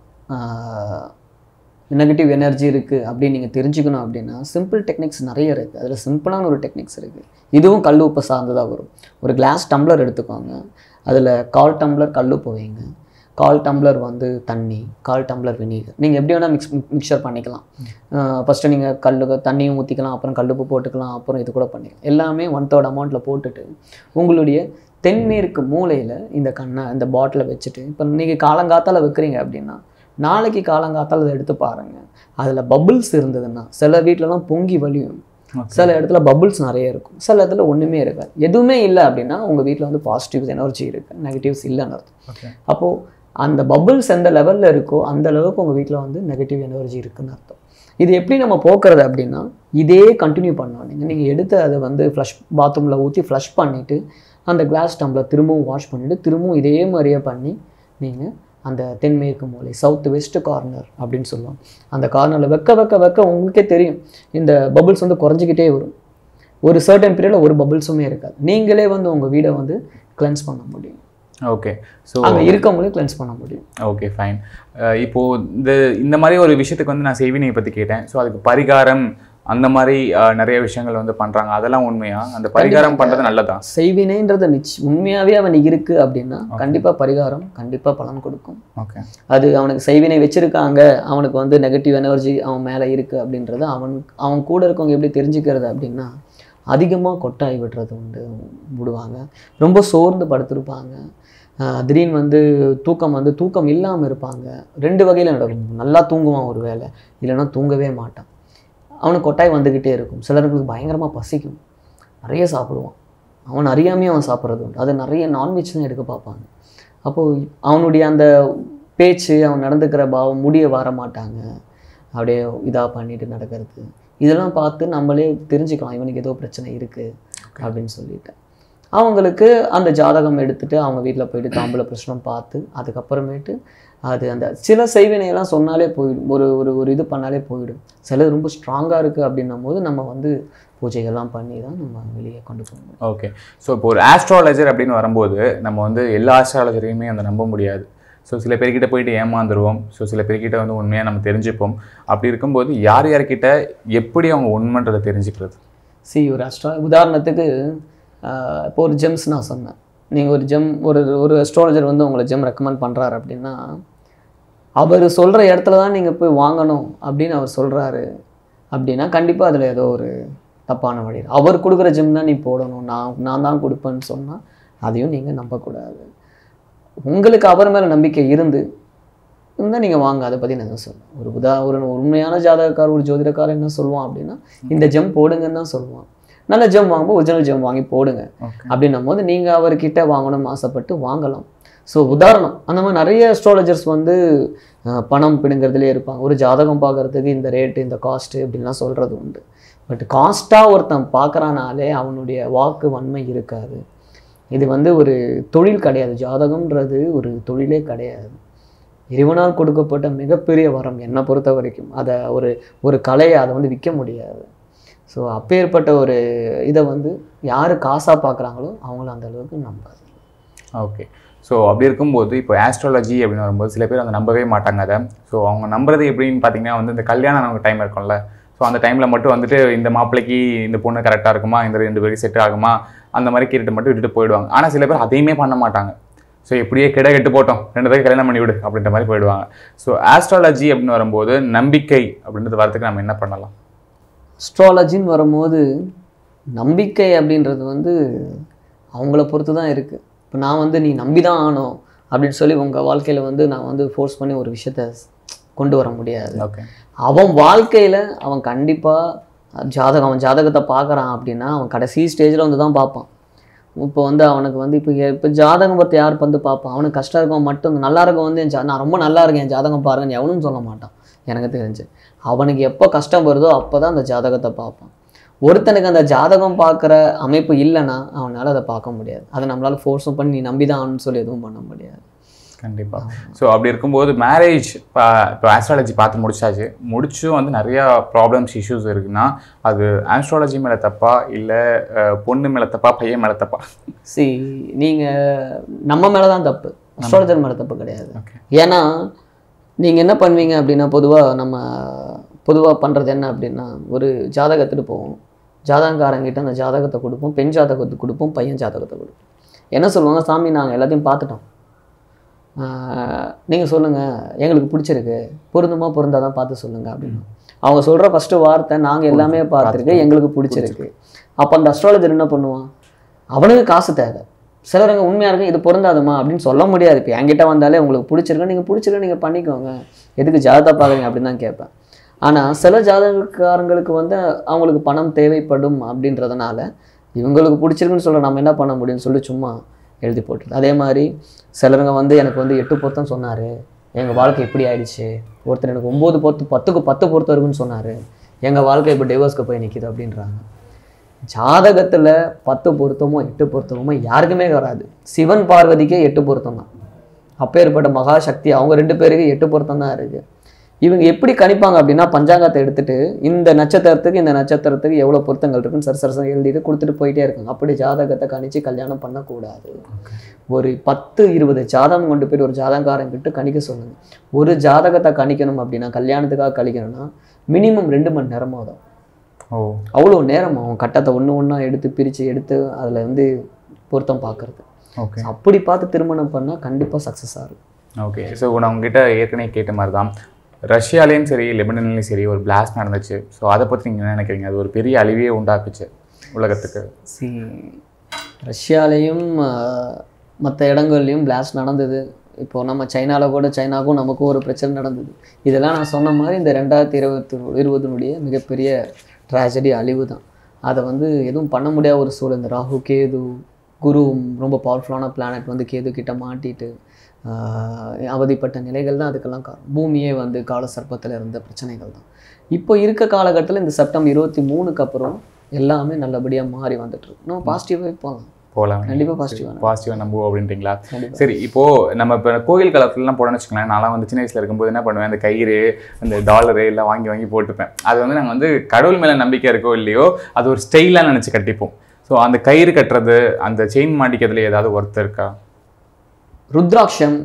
நெகட்டிவ் எனர்ஜி இருக்குது அப்படின்னு நீங்கள் தெரிஞ்சுக்கணும் அப்படின்னா சிம்பிள் டெக்னிக்ஸ் நிறைய இருக்குது அதில் சிம்பிளான ஒரு டெக்னிக்ஸ் இருக்குது இதுவும் கல் உப்பு சார்ந்ததாக வரும் ஒரு கிளாஸ் டம்ளர் எடுத்துக்கோங்க அதில் கால் டம்ளர் கல் உப்பு வைங்க கால் டம்ளர் வந்து தண்ணி கால் டம்ளர் வினீகர் நீங்கள் எப்படி வேணால் மிக்ஸ் மிக்சர் பண்ணிக்கலாம் ஃபஸ்ட்டு நீங்கள் கல்லுக்கு தண்ணியும் ஊற்றிக்கலாம் அப்புறம் கல்லுப்பு போட்டுக்கலாம் அப்புறம் இது கூட பண்ணிக்கலாம் எல்லாமே ஒன் தேர்ட் அமௌண்ட்டில் போட்டுட்டு உங்களுடைய தென்மேற்கு மூலையில் இந்த கண்ணை இந்த பாட்டிலை வச்சுட்டு இப்போ நீங்கள் காலங்காத்தால வைக்கிறீங்க அப்படின்னா நாளைக்கு காலங்காத்தால அதை எடுத்து பாருங்கள் அதில் பபுள்ஸ் இருந்ததுன்னா சில வீட்டிலலாம் பொங்கி வலியும் சில இடத்துல பபுள்ஸ் நிறைய இருக்கும் சில இடத்துல ஒன்றுமே இருக்காது எதுவுமே இல்லை அப்படின்னா உங்கள் வீட்டில் வந்து பாசிட்டிவ்ஸ் எனர்ஜி இருக்குது நெகட்டிவ்ஸ் இல்லைன்னு அர்த்தம் ஓகே அப்போது அந்த பபுள்ஸ் எந்த லெவலில் இருக்கோ அந்த அளவுக்கு உங்கள் வீட்டில் வந்து நெகட்டிவ் எனர்ஜி இருக்குன்னு அர்த்தம் இது எப்படி நம்ம போக்குறது அப்படின்னா இதே கண்டினியூ பண்ணணும் நீங்கள் நீங்கள் எடுத்து அதை வந்து ஃப்ளஷ் பாத்ரூமில் ஊற்றி ஃப்ளஷ் பண்ணிவிட்டு அந்த கிளாஸ் டம்ளர் திரும்பவும் வாஷ் பண்ணிவிட்டு திரும்பவும் இதே மாதிரியே பண்ணி நீங்கள் அந்த தென்மேற்கு மூலை சவுத் வெஸ்ட் கார்னர் அப்படின்னு சொல்லுவோம் அந்த கார்னரில் வைக்க வைக்க வைக்க உங்களுக்கே தெரியும் இந்த பபுள்ஸ் வந்து குறைஞ்சிக்கிட்டே வரும் ஒரு சர்டன் பீரியடில் ஒரு பபுள்ஸுமே இருக்காது நீங்களே வந்து உங்கள் வீடை வந்து கிளென்ஸ் பண்ண முடியும் ஓகே ஸோ அங்கே இருக்கவங்களையும் கிளென்ஸ் பண்ண முடியும் ஓகே ஃபைன் இப்போ இந்த இந்த மாதிரி ஒரு விஷயத்துக்கு வந்து நான் செய்வினையை பற்றி கேட்டேன் ஸோ அதுக்கு பரிகாரம் அந்த மாதிரி அஹ், நிறைய விஷயங்கள் வந்து பண்றாங்க அதெல்லாம் உண்மையா அந்த பரிகாரம் பண்றது நல்லதா செய்வினைன்றது நிச்ச உண்மையாகவே அவன் இருக்கு அப்படின்னா கண்டிப்பாக பரிகாரம் கண்டிப்பாக பலன் கொடுக்கும் ஓகே அது அவனுக்கு செய்வினை வச்சிருக்காங்க அவனுக்கு வந்து நெகட்டிவ் எனர்ஜி அவன் மேலே இருக்குது அப்படின்றத அவனுக்கு அவன் கூட இருக்கவங்க எப்படி தெரிஞ்சுக்கிறது அப்படின்னா அதிகமாக கொட்டாய் விடுறது உண்டு விடுவாங்க ரொம்ப சோர்ந்து படுத்திருப்பாங்க ஆஹ் திடீர்னு வந்து தூக்கம் வந்து தூக்கம் இல்லாமல் இருப்பாங்க ரெண்டு வகையில் நடக்கும் நல்லா தூங்குவான் ஒரு வேளை இல்லைன்னா தூங்கவே மாட்டான் அவனுக்கு கொட்டாய் வந்துக்கிட்டே இருக்கும் சிலருக்கு பயங்கரமாக பசிக்கும் நிறைய சாப்பிடுவான் அவன் அறியாமையே அவன் சாப்பிட்றது உண்டு அது நிறைய நான்வெஜ் தான் எடுக்க பார்ப்பாங்க அப்போது அவனுடைய அந்த பேச்சு அவன் நடந்துக்கிற பாவம் முடிய வர மாட்டாங்க அப்படியே இதாக பண்ணிட்டு நடக்கிறது இதெல்லாம் பார்த்து நம்மளே தெரிஞ்சுக்கலாம் இவனுக்கு ஏதோ பிரச்சனை இருக்குது அப்படின்னு சொல்லிட்டு அவங்களுக்கு அந்த ஜாதகம் எடுத்துட்டு அவங்க வீட்டில் போயிட்டு தாம்பூல பிரச்சனை பார்த்து அதுக்கப்புறமேட்டு அது அந்த சில செய்வினையெல்லாம் சொன்னாலே போயிடும் ஒரு ஒரு ஒரு இது பண்ணாலே போயிடும் சிலது ரொம்ப ஸ்ட்ராங்காக இருக்குது அப்படின்னும் போது நம்ம வந்து பூஜைகள்லாம் பண்ணி தான் நம்ம வெளியே கொண்டு போக முடியும் ஓகே ஸோ இப்போ ஒரு ஆஸ்ட்ராலஜர் அப்படின்னு வரும்போது நம்ம வந்து எல்லா ஆஸ்ட்ராலஜரையுமே அந்த நம்ப முடியாது ஸோ சில பேர்கிட்ட போயிட்டு ஏமாந்துருவோம் ஸோ சில பேர்கிட்ட வந்து உண்மையாக நம்ம தெரிஞ்சுப்போம் அப்படி இருக்கும்போது யார் யார்கிட்ட எப்படி அவங்க உண்மைன்றதை தெரிஞ்சுக்கிறது சி ஒரு அஸ்ட்ரா உதாரணத்துக்கு ஆஹ் இப்போ ஒரு ஜெம்ஸ் நான் சொன்னேன் நீங்கள் ஒரு ஜெம் ஒரு ஒரு அஸ்ட்ராலஜர் வந்து உங்களை ஜெம் ரெக்கமெண்ட் பண்ணுறாரு அப்படின்னா அவர் சொல்கிற இடத்துல தான் நீங்கள் போய் வாங்கணும் அப்படின்னு அவர் சொல்கிறாரு அப்படின்னா கண்டிப்பாக அதில் ஏதோ ஒரு தப்பான வழி இருக்கு. அவர் கொடுக்குற ஜெம் தான் நீ போடணும் நான் நான் தான் கொடுப்பேன்னு சொன்னால் அதையும் நீங்கள் நம்பக்கூடாது உங்களுக்கு அவர் மேலே நம்பிக்கை இருந்து இருந்தால் நீங்கள் வாங்க அதை பற்றி நான் என்ன சொல்லுவேன் ஒரு உதா ஒரு உண்மையான ஜாதகக்கார் ஒரு ஜோதிடக்காரர் என்ன சொல்லுவான் அப்படின்னா இந்த ஜெம் போடுங்கன்னு தான் சொல்லுவான் நல்ல ஜெம் வாங்கும்போது ஒரிஜினல் ஜெம் வாங்கி போடுங்க ஓகே அப்படின்னும் போது நீங்கள் அவர்கிட்ட வாங்கணும்னு ஆசைப்பட்டு வாங்கலாம் ஸோ உதாரணம் அந்த மாதிரி நிறைய அஸ்ட்ராலஜர்ஸ் வந்து அஹ், பணம் பிடுங்கிறதுலே இருப்பாங்க ஒரு ஜாதகம் பார்க்கறதுக்கு இந்த ரேட்டு இந்த காஸ்ட்டு அப்படின்லாம் சொல்கிறது உண்டு பட் காஸ்ட்டாக ஒருத்தன் பார்க்குறானாலே அவனுடைய வாக்கு வன்மை இருக்காது இது வந்து ஒரு தொழில் கிடையாது ஜாதகம்ன்றது ஒரு தொழிலே கிடையாது இறைவனால் கொடுக்கப்பட்ட மிகப்பெரிய வரம் என்னை பொறுத்த வரைக்கும் அதை ஒரு ஒரு கலையை அதை வந்து விற்க முடியாது ஸோ அப்பேற்பட்ட ஒரு இதை வந்து யார் காசாக பார்க்குறாங்களோ அவங்களும் அந்த அளவுக்கு நம்பாது ஓகே ஸோ அப்படி இருக்கும்போது இப்போ ஆஸ்ட்ராலஜி அப்படின்னு வரும்போது சில பேர் அதை நம்பவே மாட்டாங்க அதை ஸோ அவங்க நம்புறது எப்படின்னு பார்த்தீங்கன்னா வந்து இந்த கல்யாணம் நமக்கு டைம் இருக்கும்ல ஸோ அந்த டைமில் மட்டும் வந்துட்டு இந்த மாப்பிள்ளைக்கு இந்த பொண்ணு கரெக்டாக இருக்குமா இந்த ரெண்டு பேருக்கு செட் ஆகுமா அந்த மாதிரி கேட்டுட்டு மட்டும் விட்டுட்டு போயிடுவாங்க ஆனால் சில பேர் அதையுமே பண்ண மாட்டாங்க ஸோ எப்படியே கிட கெட்டு போட்டோம் ரெண்டு பேருக்கு கல்யாணம் பண்ணி விடு அப்படின்ற மாதிரி போயிடுவாங்க ஸோ ஆஸ்ட்ராலஜி அப்படின்னு வரும்போது நம்பிக்கை அப்படின்றது வரதுக்கு நம்ம என்ன பண்ணலாம் அஸ்ட்ராலஜின்னு வரும்போது நம்பிக்கை அப்படின்றது வந்து அவங்கள பொறுத்து தான் இருக்குது இப்போ நான் வந்து நீ நம்பி தான் ஆகணும் அப்படின்னு சொல்லி உங்கள் வாழ்க்கையில் வந்து நான் வந்து ஃபோர்ஸ் பண்ணி ஒரு விஷயத்த கொண்டு வர முடியாது ஓகே அவன் வாழ்க்கையில் அவன் கண்டிப்பாக ஜாதகம் அவன் ஜாதகத்தை பார்க்குறான் அப்படின்னா அவன் கடைசி ஸ்டேஜில் வந்து தான் பார்ப்பான் இப்போ வந்து அவனுக்கு வந்து இப்போ இப்போ ஜாதகம் பார்த்து யார் வந்து பார்ப்பான் அவனுக்கு கஷ்டம் இருக்கவன் மட்டும் நல்லா இருக்கவன் வந்து என் ஜா நான் ரொம்ப நல்லா இருக்கேன் என் ஜாதகம் பாருங்கன்னு எவனும் சொல்ல மாட்டான் எனக்கு தெரிஞ்சு அவனுக்கு எப்போ கஷ்டம் வருதோ அப்போ தான் அந்த ஜாதகத்தை பார்ப்பான் ஒருத்தனுக்கு அந்த ஜாதகம் பார்க்குற அமைப்பு இல்லைன்னா அவனால் அதை பார்க்க முடியாது அதை நம்மளால் ஃபோர்ஸும் பண்ணி நீ நம்பி தான் ஆகணும்னு சொல்லி எதுவும் பண்ண முடியாது கண்டிப்பா ஸோ அப்படி இருக்கும்போது மேரேஜ் இப்போ ஆஸ்ட்ராலஜி பார்த்து முடிச்சாச்சு முடிச்சும் வந்து நிறையா ப்ராப்ளம்ஸ் இஷ்யூஸ் இருக்குன்னா அது ஆஸ்ட்ராலஜி மேலே தப்பா இல்லை பொண்ணு மேலே தப்பா பையன் மேலே தப்பா சி நீங்கள் நம்ம மேலே தான் தப்பு அஸ்ட்ராலஜர் மேலே தப்பு கிடையாது Okay. ஏன்னா நீங்கள் என்ன பண்ணுவீங்க அப்படின்னா பொதுவாக நம்ம பொதுவாக பண்ணுறது என்ன அப்படின்னா ஒரு ஜாதகத்துட்டு போவோம் ஜாதகக்காரங்கிட்ட அந்த ஜாதகத்தை கொடுப்போம் பெண் ஜாதகத்தை கொடுப்போம் பையன் ஜாதகத்தை கொடுப்போம் என்ன சொல்லுவாங்க சாமி நாங்கள் எல்லாத்தையும் பார்த்துட்டோம் நீங்கள் சொல்லுங்கள் எங்களுக்கு பிடிச்சிருக்கு பொருந்துமா பொருந்தாதான் பார்த்து சொல்லுங்கள் அப்படின்னு அவங்க சொல்கிற ஃபஸ்ட்டு வார்த்தை நாங்கள் எல்லாமே பார்த்துருக்கு எங்களுக்கு பிடிச்சிருக்கு அப்போ அந்த அஸ்ட்ராலஜர் என்ன பண்ணுவான் அவனுக்கு காசு தேவை சிலருங்க உண்மையாக இருக்கும் இது பொருந்தாதுமா அப்படின்னு சொல்ல முடியாது இப்போ என்கிட்ட வந்தாலே உங்களுக்கு பிடிச்சிருக்கு நீங்கள் பிடிச்சிருக்கு நீங்கள் பண்ணிக்கோங்க எதுக்கு ஜாதகத்தை பார்க்குறீங்க அப்படின்னு தான் கேட்பேன் ஆனால் சில ஜாதகக்காரங்களுக்கு வந்து அவங்களுக்கு பணம் தேவைப்படும் அப்படின்றதுனால இவங்களுக்கு பிடிச்சிருக்குன்னு சொல்ல நம்ம என்ன பண்ண முடியும்னு சொல்லி சும்மா எழுதி போட்டுருது அதே மாதிரி சிலருங்க வந்து எனக்கு வந்து எட்டு பொருத்தம் சொன்னார் எங்கள் வாழ்க்கை இப்படி ஆயிடுச்சு ஒருத்தர் எனக்கு ஒம்பது பொருத்து பத்துக்கு பத்து பொருத்தம் இருக்குன்னு சொன்னார் எங்கள் வாழ்க்கை இப்போ டிவோர்ஸ்க்கு போய் நிற்கிது அப்படின்றாங்க ஜாதகத்தில் பத்து பொருத்தமோ எட்டு பொருத்தமோ யாருக்குமே வராது சிவன் பார்வதிக்கே எட்டு பொருத்தம் தான் அப்பேற்பட்ட மகாசக்தி அவங்க ரெண்டு பேருக்கு எட்டு பொருத்தம் தான் இருக்குது இவங்க எப்படி கணிப்பாங்க அப்படின்னா பஞ்சாங்கத்தை எடுத்துட்டு இந்த நட்சத்திரத்துக்கு இந்த நட்சத்திரத்துக்கு எவ்வளோ பொருத்தங்கள் இருக்குன்னு சரி சரசம் எழுதிட்டு கொடுத்துட்டு போயிட்டே இருக்காங்க அப்படி ஜாதகத்தை கணிச்சு கல்யாணம் பண்ணக்கூடாது ஒரு பத்து இருபது ஜாதகம் கொண்டு போயிட்டு ஒரு ஜாதகக்காரங்கிட்ட கணிக்க சொல்லுங்க ஒரு ஜாதகத்தை கணிக்கணும் அப்படின்னா கல்யாணத்துக்காக கழிக்கணும்னா மினிமம் ரெண்டு மணி நேரம் ஆகும் ஓ அவ்வளோ நேரம் ஆகும் கட்டத்தை ஒன்று ஒன்றா எடுத்து பிரித்து எடுத்து அதில் வந்து பொருத்தம் பார்க்கறது ஓகே அப்படி பார்த்து திருமணம் பண்ணால் கண்டிப்பாக சக்ஸஸ் ஆகும் ஓகே ஸோ நான் உங்ககிட்ட ஏற்கனவே கேட்ட மாதிரி தான் ரஷ்யாலேயும் சரி லெபனன்லேயும் சரி ஒரு பிளாஸ்ட் நடந்துச்சு ஸோ அதை பற்றி நீங்கள் என்ன நினைக்கிறீங்க அது ஒரு பெரிய அழிவே உண்டாக்குச்சு உலகத்துக்கு சி ரஷ்யாலேயும் மற்ற இடங்கள்லையும் பிளாஸ்ட் நடந்தது இப்போ நம்ம சைனாவில் கூட சைனாவுக்கும் நமக்கும் ஒரு பிரச்சனை நடந்தது இதெல்லாம் நான் சொன்ன மாதிரி இந்த ரெண்டாயிரத்தி இருபத்தி இருபதுனுடைய மிகப்பெரிய ட்ராஜடி அழிவு தான் அதை வந்து எதுவும் பண்ண முடியாத ஒரு சூழல் இந்த ராகு கேது குரு ரொம்ப பவர்ஃபுல்லான பிளானட் வந்து கேது கிட்ட மாட்டிட்டு ஆஹ், அவதிப்பட்ட நிலைகள் தான் அதுக்கெல்லாம் காரணம் பூமியே வந்து கால சர்ப்பத்தில் இருந்த பிரச்சனைகள் தான் இப்போ இருக்க காலகட்டத்தில் இந்த செப்டம்பர் இருபத்தி மூணுக்கு அப்புறம் எல்லாமே நல்லபடியாக மாறி வந்துட்டு இருக்கு நம்ம பாசிட்டிவாகவே போகலாம் போகலாம் கண்டிப்பாக பாசிட்டிவாக பாசிட்டிவாக நம்புவோம் அப்படின்றீங்களா கண்டிப்பா. சரி இப்போ நம்ம இப்போ கோயில் காலத்துலலாம் போடணும்னு வச்சுக்கோங்களேன் நான்லாம் வந்து சின்ன வயசுல இருக்கும்போது என்ன பண்ணுவேன் அந்த கயிறு அந்த டாலரு எல்லாம் வாங்கி வாங்கி போட்டுப்பேன் அது வந்து நாங்கள் வந்து கடவுள் மேலே நம்பிக்கை இருக்கோ இல்லையோ அது ஒரு ஸ்டைலாக நினச்சி கட்டிப்போம் ஸோ அந்த கயிறு கட்டுறது அந்த செயின் மாட்டிக்கிறதுல ஏதாவது ஒர்த் இருக்கா ருத்ராட்சம்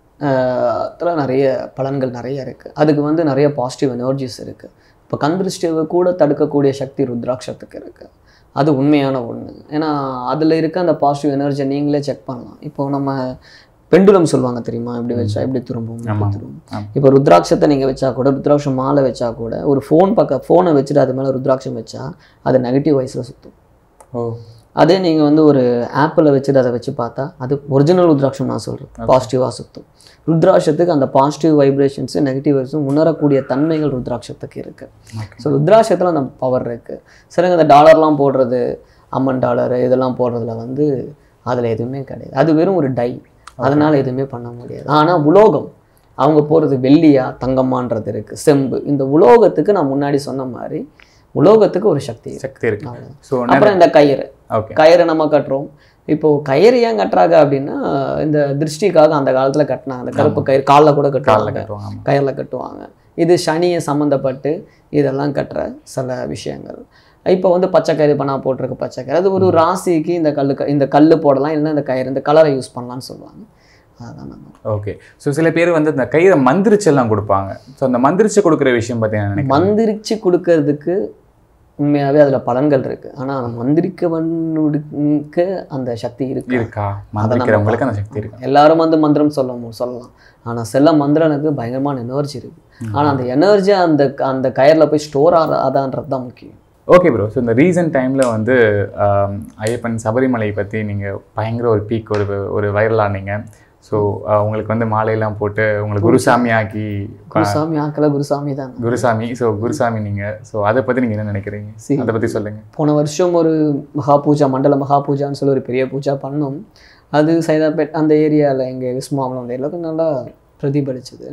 ஆஹ், அதுல நிறைய பலன்கள் நிறைய இருக்குது அதுக்கு வந்து நிறைய பாசிட்டிவ் எனர்ஜிஸ் இருக்குது இப்போ கந்திருஷ்டிவை கூட தடுக்கக்கூடிய சக்தி ருத்ராட்சத்துக்கு இருக்குது அது உண்மையான ஒன்று ஏன்னா அதில் இருக்க அந்த பாசிட்டிவ் எனர்ஜியை நீங்களே செக் பண்ணலாம் இப்போ நம்ம பெண்டுலம் சொல்லுவாங்க தெரியுமா இப்படி வச்சா இப்படி திரும்பும் இப்படி ஆமா. திரும்பும் ஆமா. இப்போ ருத்ராட்சத்தை நீங்கள் வச்சா கூட ருத்ராட்சம் மாலை வச்சா கூட ஒரு ஃபோன் பக்கம் ஃபோனை வச்சுட்டு அது மேலே ருத்ராட்சம் வச்சா அது நெகட்டிவ் வைஸில் சுற்றும் ஓ அதே நீங்கள் வந்து ஒரு ஆப்பிள் வச்சுட்டு அதை வச்சு பார்த்தா அது ஒரிஜினல் ருத்ராட்சம் நான் சொல்கிறேன் பாசிட்டிவாக சுற்றும் ருத்ராட்சத்துக்கு அந்த பாசிட்டிவ் வைப்ரேஷன்ஸு நெகட்டிவ் வைப்ரேஷன் உணரக்கூடிய தன்மைகள் ருத்ராட்சத்துக்கு இருக்குது ஸோ ருத்ராட்சத்தில் அந்த பவர் இருக்குது சிலங்க இந்த டாலர்லாம் போடுறது அம்மன் டாலரு இதெல்லாம் போடுறதுல வந்து அதில் எதுவுமே கிடையாது அது வெறும் ஒரு டை அதனால் எதுவுமே பண்ண முடியாது ஆனால் உலோகம் அவங்க போடுறது வெள்ளியா தங்கம்மான்றது இருக்குது செம்பு இந்த உலோகத்துக்கு நான் முன்னாடி சொன்ன மாதிரி உலோகத்துக்கு ஒரு சக்தி இருக்கு சக்தி இருக்கு அவ்வளவுதான். ஸோ அப்புறம் இந்த கயிறு ஓகே கயிறு நம்ம கட்டுறோம் இப்போ கயிறு ஏன் கட்டுறாங்க அப்படின்னா இந்த திருஷ்டிக்காக அந்த காலத்துல கட்டினாங்க அந்த கருப்பு கயிறு காலில் கூட காலில் கட்டுவாங்க கட்டுவாங்க ஆமா. கயிறில் கட்டுவாங்க இது சனியை சம்மந்தப்பட்டு இதெல்லாம் கட்டுற சில விஷயங்கள் இப்போ வந்து பச்சை கயிறு இப்போ நான் போட்டிருக்க பச்சை கயிறு அது ஒரு ராசிக்கு இந்த கல்லு க- இந்த கல் போடலாம் இல்லைன்னா இந்த கயிறு இந்த கலரை யூஸ் பண்ணலாம்னு சொல்லுவாங்க அதான் நம்ம ஓகே ஸோ சில பேர் வந்து இந்த கயிறை மந்திரிச்செல்லாம் கொடுப்பாங்க ஸோ அந்த மந்திரிச்சு கொடுக்குற விஷயம் பார்த்தீங்கன்னா நினைக்கிறேன் மந்திரிச்சு கொடுக்கறதுக்கு உண்மையாகவே அதில் பலன்கள் இருக்குது ஆனால் அந்த மந்திரிக்கவனுக்கு அந்த சக்தி இருக்கு இருக்கா மந்திரிக்கிறவங்களுக்கு அந்த சக்தி இருக்கு எல்லாரும் வந்து மந்திரம் சொல்ல மு- சொல்லலாம் ஆனால் சில மந்திரனுக்கு பயங்கரமான எனர்ஜி இருக்கு ஆனால் அந்த எனர்ஜி அந்த அந்த கயரில் போய் ஸ்டோர் ஆகாதான்றது தான் முக்கியம் ஓகே ப்ரோ ஸோ இந்த ரீசன்ட் டைமில் வந்து ஆம், ஐயப்பன் சபரிமலை பற்றி நீங்கள் பயங்கர ஒரு பீக் ஒரு ஒரு வைரல் ஆனீங்க ஸோ உங்களுக்கு வந்து மாலையெல்லாம் போட்டு உங்களை குருசாமி ஆக்கி குருசாமி ஆக்கல குருசாமி தான் குருசாமி ஸோ குருசாமி நீங்கள் ஸோ அதை பற்றி நீங்கள் என்ன நினைக்கிறீங்க See. அதை பற்றி சொல்லுங்கள் போன வருஷம் ஒரு மகா பூஜா மண்டல மகா பூஜான்னு சொல்லி ஒரு பெரிய பூஜா பண்ணோம் அது சைதாப்பேட் அந்த ஏரியாவில் எங்கள் விஸ்மாவளம் அந்த ஏரியாவுக்கு நல்லா பிரதிபலிச்சது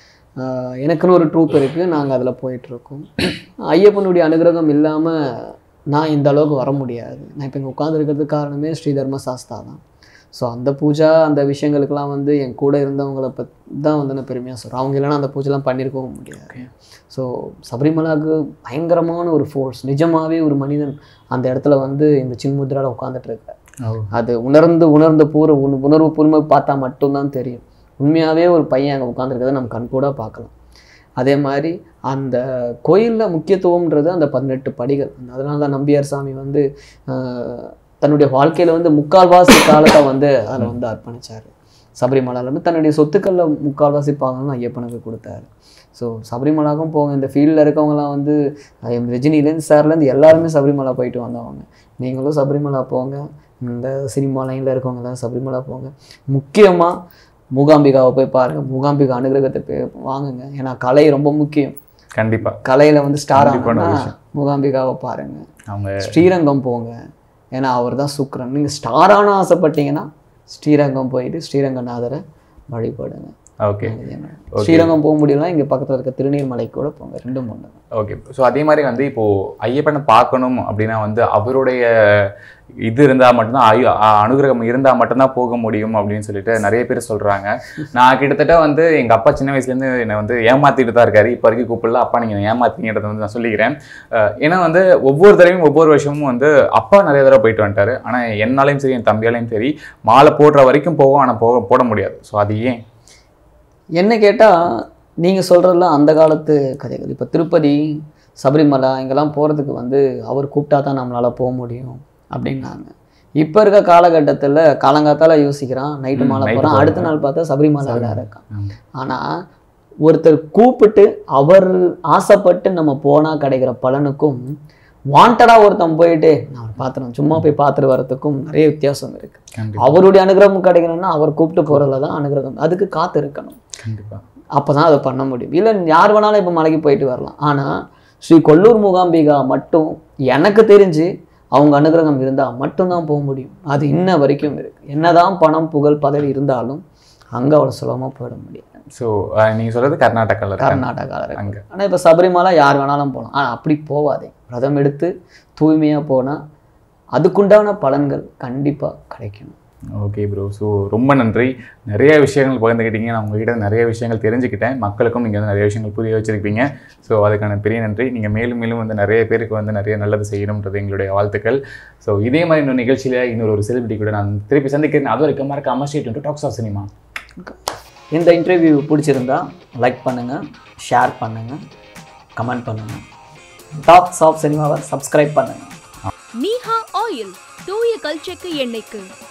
ஆஹ் எனக்குன்னு ஒரு ட்ரூப் இருக்குது நாங்கள் அதில் போயிட்டுருக்கோம் ஐயப்பனுடைய அனுகிரகம் இல்லாமல் நான் இந்த அளவுக்கு வர முடியாது நான் இப்போ இங்கே உட்காந்துருக்கிறதுக்கு காரணமே ஸ்ரீ தர்ம சாஸ்தா தான் ஸோ அந்த பூஜா அந்த விஷயங்களுக்கெல்லாம் வந்து என் கூட இருந்தவங்கள பற்றி தான் வந்து நான் பெருமையாக சொல்கிறேன் அவங்க இல்லைன்னா அந்த பூஜைலாம் பண்ணியிருக்கவும் முடியாது ஸோ சபரிமலாவுக்கு பயங்கரமான ஒரு ஃபோர்ஸ் நிஜமாகவே ஒரு மனிதன் அந்த இடத்துல வந்து இந்த சின்முத்ரால உட்காந்துட்டு இருக்கார் அது உணர்ந்து உணர்ந்த பூர்வ உண- உணர்வு பூர்வமாக பார்த்தா மட்டும்தான் தெரியும் உண்மையாகவே ஒரு பையன் அங்கே உட்காந்துருக்கதை நம்ம கண் கூட பார்க்கலாம் அதே மாதிரி அந்த கோயிலில் முக்கியத்துவம்ன்றது அந்த பதினெட்டு படிகள் அதனால தான் நம்பியார் சாமி வந்து ஆஹ், தன்னுடைய வாழ்க்கையில் வந்து முக்கால்வாசி காலத்தை வந்து அதில் வந்து அர்ப்பணிச்சார் சபரிமலையில் வந்து தன்னுடைய சொத்துக்களில் முக்கால்வாசி பாகம்னு ஐயப்பனுக்கு கொடுத்தாரு ஸோ சபரிமலாக்கும் போங்க இந்த ஃபீல்டில் இருக்கவங்கலாம் வந்து அஹ் ரஜினிலேருந்து சார்லேருந்து எல்லாருமே சபரிமலா போயிட்டு வந்தவங்க நீங்களும் சபரிமலா போங்க இந்த சினிமா லைனில் இருக்கவங்களாம் சபரிமலா போங்க முக்கியமாக மூகாம்பிகாவை போய் பாருங்கள் மூகாம்பிகா அனுகிரகத்தை போய் வாங்குங்க ஏன்னா கலை ரொம்ப முக்கியம் கண்டிப்பா கலையில் வந்து ஸ்டார் கண்டிப்பான ஆகணும்னா விஷயம். மூகாம்பிகாவை பாருங்கள் அவங்க ஸ்ரீரங்கம் போங்க ஏன்னா அவர் தான் சுக்ரன் நீங்கள் ஸ்டாரான ஆசைப்பட்டீங்கன்னா ஸ்ரீரங்கம் போயிட்டு ஸ்ரீரங்கநாதரை வழிபடுங்க ஓகே ஸ்ரீரங்கம் போக முடியலனா இங்கே பக்கத்தில் இருக்க திருநீர்மலை கூட போங்க ரெண்டும் ஒன்று ஓகே ஸோ அதே மாதிரி வந்து இப்போ ஐயப்பனை பார்க்கணும் அப்படின்னா வந்து அவருடைய இது இருந்தால் மட்டும்தான் ஐ அ- அனுகிரகம் இருந்தால் மட்டும்தான் போக முடியும் அப்படின்னு சொல்லிட்டு நிறைய பேர் சொல்கிறாங்க நான் கிட்டத்தட்ட வந்து எங்கள் அப்பா சின்ன வயசுலேருந்து என்னை வந்து ஏமாத்திட்டு தான் இருக்காரு இப்போ வரைக்கும் கூப்பிடல அப்பா நீங்கள் ஏமாத்திங்கிறத வந்து நான் சொல்லிக்கிறேன் அஹ் ஏன்னா வந்து ஒவ்வொரு தடவையும் ஒவ்வொரு வருஷமும் வந்து அப்பா நிறைய தடவை போயிட்டு வந்துட்டாரு ஆனால் என்னாலையும் சரி என் தம்பியாலையும் சரி மாலை போடுற வரைக்கும் போகும் ஆனால் போக போட முடியாது ஸோ அது ஏன் என்ன கேட்டால் நீங்கள் சொல்கிறதெல்லாம் அந்த காலத்து கதைகள் இப்போ திருப்பதி சபரிமலை இங்கெல்லாம் போகிறதுக்கு வந்து அவர் கூப்பிட்டா தான் நம்மளால் போக முடியும் அப்படின்னாங்க இப்போ இருக்க காலகட்டத்தில் காலங்காத்தால யோசிக்கிறான் நைட்டு ம், மாலை night போகிறான் போறான். அடுத்த நாள் பார்த்தா சபரிமலையில் இருக்கான் ஆமா. ஆனால் ஒருத்தர் கூப்பிட்டு அவர் ஆசைப்பட்டு நம்ம போனால் கிடைக்கிற பலனுக்கும் வாண்டடாக ஒருத்தன் போயிட்டு நான் பார்த்துறேன் சும்மா போய் பார்த்துட்டு வரதுக்கும் நிறைய வித்தியாசம் இருக்குது கண்டிப்பா அவருடைய அனுகிரகம் கிடைக்கணும்னா அவர் கூப்பிட்டு போகிறதுல தான் அனுகிரகம் அதுக்கு காத்து இருக்கணும் கண்டிப்பா அப்போ தான் அதை பண்ண முடியும் இல்லை யார் வேணாலும் இப்போ மலைக்கு போயிட்டு வரலாம் ஆனால் ஸ்ரீ கொல்லூர் மூகாம்பிகா மட்டும் எனக்கு தெரிஞ்சு அவங்க அனுகிரகம் இருந்தால் மட்டும்தான் போக முடியும் அது இன்ன வரைக்கும் இருக்குது என்னதான் பணம் புகழ் பதவி இருந்தாலும் அங்கே அவ்வளோ சுலபமாக போயிட முடியாது ஸோ நீங்கள் சொல்கிறது கர்நாடகாவில் இருக்கு கர்நாடகாவில் அங்க. இருக்கு ஆனால் இப்போ சபரிமலை யார் வேணாலும் போகலாம் ஆனால் அப்படி போவாதே விரதம் எடுத்து தூய்மையாக போனால் அதுக்குண்டான பலன்கள் கண்டிப்பாக கிடைக்கணும் ஓகே ப்ரோ ஸோ ரொம்ப நன்றி நிறைய விஷயங்கள் பகிர்ந்துக்கிட்டீங்க நான் உங்ககிட்ட நிறைய விஷயங்கள் தெரிஞ்சுக்கிட்டேன் மக்களுக்கும் நீங்கள் வந்து நிறைய விஷயங்கள் புரிய வச்சிருக்கீங்க ஸோ அதுக்கான பெரிய நன்றி நீங்கள் மேலும் மேலும் வந்து நிறைய பேருக்கு வந்து நிறைய நல்லது செய்யணுன்றது எங்களுடைய வாழ்த்துக்கள் ஸோ இதே மாதிரி இன்னொரு நிகழ்ச்சியில் இன்னொரு ஒரு செலிபிரிட்டி கூட நான் திருப்பி சந்திக்கிறேன் அது வரைக்கும் மறக்காம stay tuned to talks of cinema இந்த இன்டர்வியூ பிடிச்சிருந்தா லைக் பண்ணுங்கள் ஷேர் பண்ணுங்கள் கமெண்ட் பண்ணுங்கள் டாப்ஸ் ஆஃப் சினிமாவை சப்ஸ்கிரைப் பண்ணுங்கள் நீஹா ஆயில் தூய கல் செக்கு எண்ணெய்க்கு